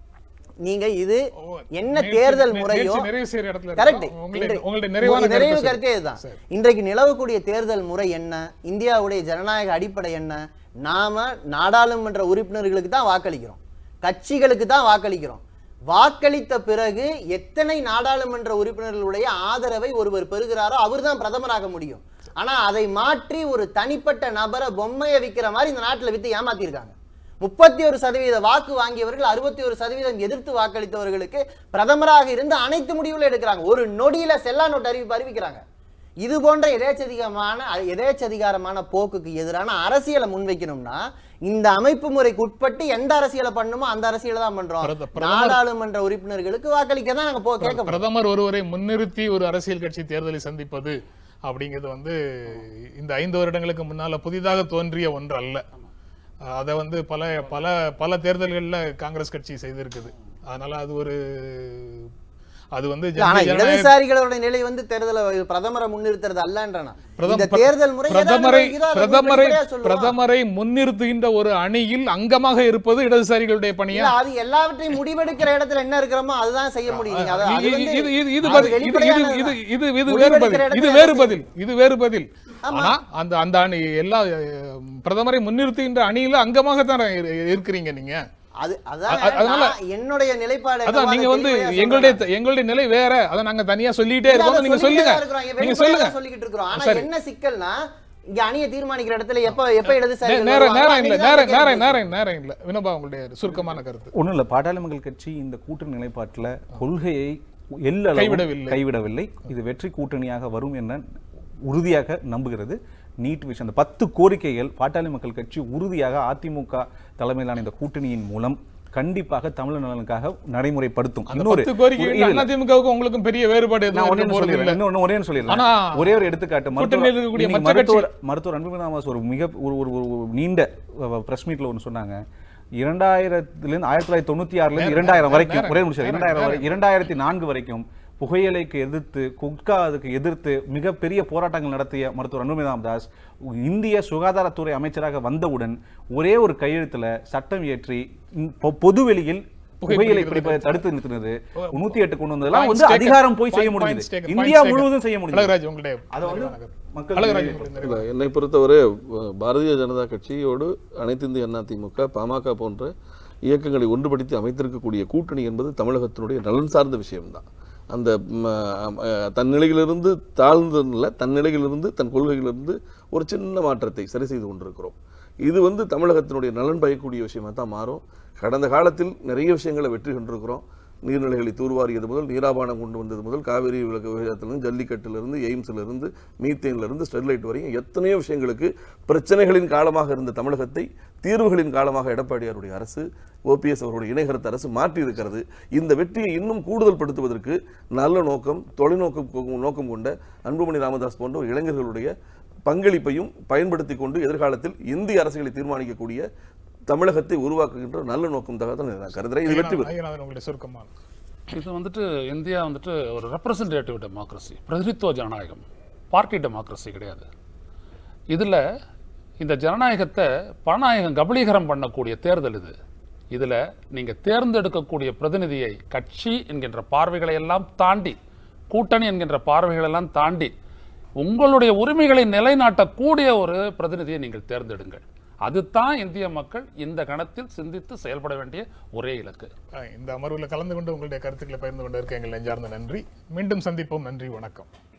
நீங்க இது என்ன நேர்ச்சி- தேர்தல் நே- முறையோ நேர்ச்சி நிறைவு செய்யற இடத்துல கரெக்ட் இருக்கோம். உங்களுடைய- உங்களுடைய நிறைவான நிறைவு கருத்து கருத்தே சொல்லுங்க. இதுதான் சரி. இன்றைக்கு நிலவக்கூடிய தேர்தல் முறை என்ன இந்தியாவுடைய ஜனநாயக அடிப்படை என்ன நாம நாடாளுமன்ற உறுப்பினர்களுக்கு தான் வாக்களிக்கிறோம் கட்சிகளுக்கு தான் வாக்களிக்கிறோம் வாக்களித்த பிறகு எத்தனை நாடாளுமன்ற உறுப்பினர்களுடைய ஆதரவை ஒருவர் பெறுகிறாரோ அவர்தான் பிரதமராக முடியும் ஆனா அதை மாற்றி ஒரு தனிப்பட்ட நபரை பொம்மையை விக்கிற மாதிரி இந்த நாட்டுல வித்து ஏமாத்திருக்காங்க முப்பத்தி ஒரு சதவீத வாக்கு வாங்கியவர்கள் அறுபத்தி ஒரு சதவீதம் எதிர்த்து வாக்களித்தவர்களுக்கு பிரதமராக இருந்து அனைத்து முடிவுகளும் எடுக்கிறாங்க ஒரு நொடியில செல்லா நோட்டு அறிவிப்பு அறிவிக்கிறாங்க இது போன்ற எதேச்சதிகமான எதேச்சதிகாரமான போக்குக்கு எதிரான அரசியலை முன்வைக்கணும்னா இந்த அமைப்பு முறைக்கு உட்பட்டு எந்த அரசியலை பண்ணணுமோ அந்த அரசியலை தான் பண்றோம் பிரத- பிரதமர் நாடாளுமன்ற உறுப்பினர்களுக்கு வாக்களிக்க தான் நாங்க போ கேட்க பிரதமர் ஒருவரை முன்னிறுத்தி ஒரு அரசியல் கட்சி தேர்தலை சந்திப்பது அப்படிங்கிறது வந்து இந்த ஐந்து வருடங்களுக்கு முன்னால புதிதாக தோன்றிய ஒன்று அல்ல அதை வந்து பல பல பல தேர்தல்கள்ல காங்கிரஸ் கட்சி செய்திருக்குது அதனால அது ஒரு அது வந்து இல்ல, ஆனா ஜனநாயக- ஜனநாயக இடதுசாரிகளோட நிலை வந்து தேர்தலை பிரதமரை முன்னிறுத்துறது அல்லன்றனா பிரதம- இந்த தேர்தல் முறை பிரதமரை எதாவது இருக்குதோ அதை பிரதமரை வெளிப்படையா சொல்லுவோம். பிரதமரை முன்னிறுத்துகின்ற ஒரு அணியில் அங்கமாக இருப்பது இடதுசாரிகளுடைய பணியா இல்ல, அது எல்லாவற்றையும் முடிவெடுக்கிற இடத்துல என்ன இருக்கிறோமோ அதுதான் செய்ய முடியும் நீங்க அதை- அது இது- வந்து- இது இது இது அது பதில் இது இது வெளிப்படையானது இது தான். இது இது வேறு முடிவெடுக்கிற பதில் இது இடத்துல வேறு என்ன பதில் இது வேறு பதில் ஆனா அந்த அந்த அணி எல்லா அஹ், பிரதமரை முன்னிறுத்துகின்ற அணியில அங்கமாக தான் இருக்கிறீங்க நீங்க அது அதான் அ- அதனால- நான் என்னுடைய நிலைப்பாடு அதான் என்னவோ நீங்க அதை வந்து தெளிவாயா எங்களுடைய சொல்றேன். எங்களுடைய நிலை வேற அதை நாங்க தனியா சொல்லிட்டே இல்ல, இருக்கோம் அதை நீங்க சொல்லிட்டே சொல்லுங்க தான் இருக்கிறோம். இங்க நீங்க வெளிப்படையா சொல்லுங்க தான் சொல்லிக்கிட்டு இருக்கிறோம். ஆனா சரி. என்ன சிக்கல்னா இங்க அணியை தீர்மானிக்கிற இடத்துல எப்ப எப்ப இடதுசாரி நே- நேரம் நேரம் இல்ல நேரம் நேரம் நேரம் நேரம் இல்ல வினோபா உங்களுடைய சுருக்கமான கருத்து ஒன்றும் இல்லை பாட்டாளி மக்கள் கட்சி இந்த கூட்டணி நிலைப்பாட்டில் கொள்கையை எல்லளவும் கைவிடவில்லை. கைவிடவில்லை இது வெற்றி கூட்டணியாக வரும் என உறுதியாக நம்புகிறது நீட் விஷயம் அந்த பத்து கோரிக்கைகள் பாட்டாளி மக்கள் கட்சி உறுதியாக அதிமுக தலைமையிலான இந்த கூட்டணியின் மூலம் கண்டிப்பாக தமிழ் நலனுக்காக நடைமுறைப்படுத்தும் அந்த பத்து கோரிக்கைகள் அதிமுகவுக்கும் உங்களுக்கும் பெரிய வேறுபாடு நான் எதுவும் ஒண்ணே இருக்க போறது சொல்லிடுறேன் இல்ல இன்னொன்னு ஒரே ஒண்ணு சொல்லிடுறேன் ஆனா, ஒரே ஒரு எடுத்துக்காட்டு கூட்டணியில் மருத்துவர் இருக்கக்கூடிய இன்னைக்கு மற்ற மருத்துவர் மருத்துவர் அன்புமணி ராமதாஸ் ஒரு மிக ஒரு ஒரு ஒரு ஒரு நீண்ட பிரஸ் மீட்ல ஒன்று சொன்னாங்க இரண்டாயிரத்துலேருந்து ஆயிரத்தி தொள்ளாயிரத்தி தொண்ணூத்தி ஆறுல இருந்து இரண்டாயிரம் வரைக்கும் ஒரே நிமிஷம் இரண்டாயிரம் வரை இரண்டாயிரத்தி நான்கு வரைக்கும் புகையிலைக்கு எதிர்த்து குட்கா அதுக்கு எதிர்த்து மிகப்பெரிய போராட்டங்கள் நடத்திய மருத்துவர் அன்புமணி ராமதாஸ் இந்திய சுகாதாரத்துறை அமைச்சராக வந்தவுடன் ஒரே ஒரு கையெழுத்துல சட்டம் இயற்றி இந்த பொ- பொதுவெளியில் புகையிலை பிடிப்பதை தடுத்து நிறுத்தினது நூத்தி எட்டு கொண்டு வந்ததெல்லாம் Points வந்து taken. அதிகாரம் போய் செய்ய Point- points முடியுது taken. India Points taken. முழுவதும் செய்ய முடியுது அழகராஜ் உங்களுடைய அதை வந்து நிறைவான கருத்து. மக்கள் அழகராஜ் உங்களுடைய நிறைவான இல்ல, என்னை பொறுத்தவரை அஹ், பாரதிய ஜனதா கட்சியோடு அனைத்து இந்திய அண்ணா திமுக பாமக போன்ற இயக்கங்களை ஒன்றுபடுத்தி அமைத்திருக்கக்கூடிய கூட்டணி என்பது தமிழகத்தினுடைய நலன் சார்ந்த விஷயம்தான் அந்த ம், அஹ், தன் நிலையிலிருந்து தாழ்ந்து இல்லை தன் நிலையிலிருந்து தன் கொள்கையிலிருந்து ஒரு சின்ன மாற்றத்தை சரி செய்து கொண்டிருக்கிறோம் இது வந்து தமிழகத்தினுடைய நலன் பயக்கக்கூடிய விஷயமா தான் மாறும் கடந்த காலத்தில் நிறைய விஷயங்களை வெற்றி கண்டிருக்கிறோம் நீர்நிலைகளை தூர்வாரியது முதல் நீராபானம் கொண்டு வந்தது முதல் காவிரி விளக்கு விவகாரத்திலிருந்து ஜல்லிக்கட்டிலிருந்து எய்ம்ஸிலிருந்து மீத்தேனிலிருந்து ஸ்டெர்லைட் வரையும் எத்தனையோ விஷயங்களுக்கு பிரச்சனைகளின் காலமாக இருந்த தமிழகத்தை தீர்வுகளின் காலமாக எடப்பாடியாருடைய அரசு ஓபிஎஸ் அவருடைய இணைகரத்து அரசு மாற்றி இருக்கிறது இந்த வெற்றியை இன்னும் கூடுதல் படுத்துவதற்கு நல்ல நோக்கம் தொலைநோக்கம் கொ- நோக்கம் கொண்ட அன்புமணி ராமதாஸ் போன்ற ஒரு இளைஞர்களுடைய பங்களிப்பையும் பயன்படுத்தி கொண்டு எதிர்காலத்தில் இந்திய அரசுகளை தீர்மானிக்கக்கூடிய தமிழகத்தை உருவாக்குகின்ற நல்ல நோக்கம் தான் நான் கருதுறேன் இது வெற்றி பெறும் ஐயநாதன் உங்களுடைய சுருக்கமான இது வந்துட்டு இந்தியா வந்துட்டு ஒரு ரெப்ரசன்டேட்டிவ் டெமோக்ரஸி பிரதிநிதித்துவ ஜனநாயகம் பார்ட்டி டெமோக்ரஸி கிடையாது இதில் இந்த ஜனநாயகத்தை பணநாயகம் கபலீகரம் பண்ணக்கூடிய தேர்தல் இது இதில் நீங்கள் தேர்ந்தெடுக்கக்கூடிய பிரதிநிதியை கட்சி என்கின்ற பார்வைகளை எல்லாம் தாண்டி கூட்டணி என்கின்ற பார்வைகள் எல்லாம் தாண்டி உங்களுடைய உரிமைகளை நிலைநாட்டக்கூடிய ஒரு பிரதிநிதியை நீங்கள் தேர்ந்தெடுங்கள் அதுதான் இந்திய மக்கள் இந்த கணத்தில் சிந்தித்து செயல்பட வேண்டிய ஒரே இலக்கு அஹ் இந்த அமர்வில் கலந்து கொண்டு உங்களுடைய கருத்துக்களை பகிர்ந்து கொண்டு இருக்க எங்கள் நெஞ்சார்ந்த நன்றி மீண்டும் சந்திப்போம் நன்றி வணக்கம்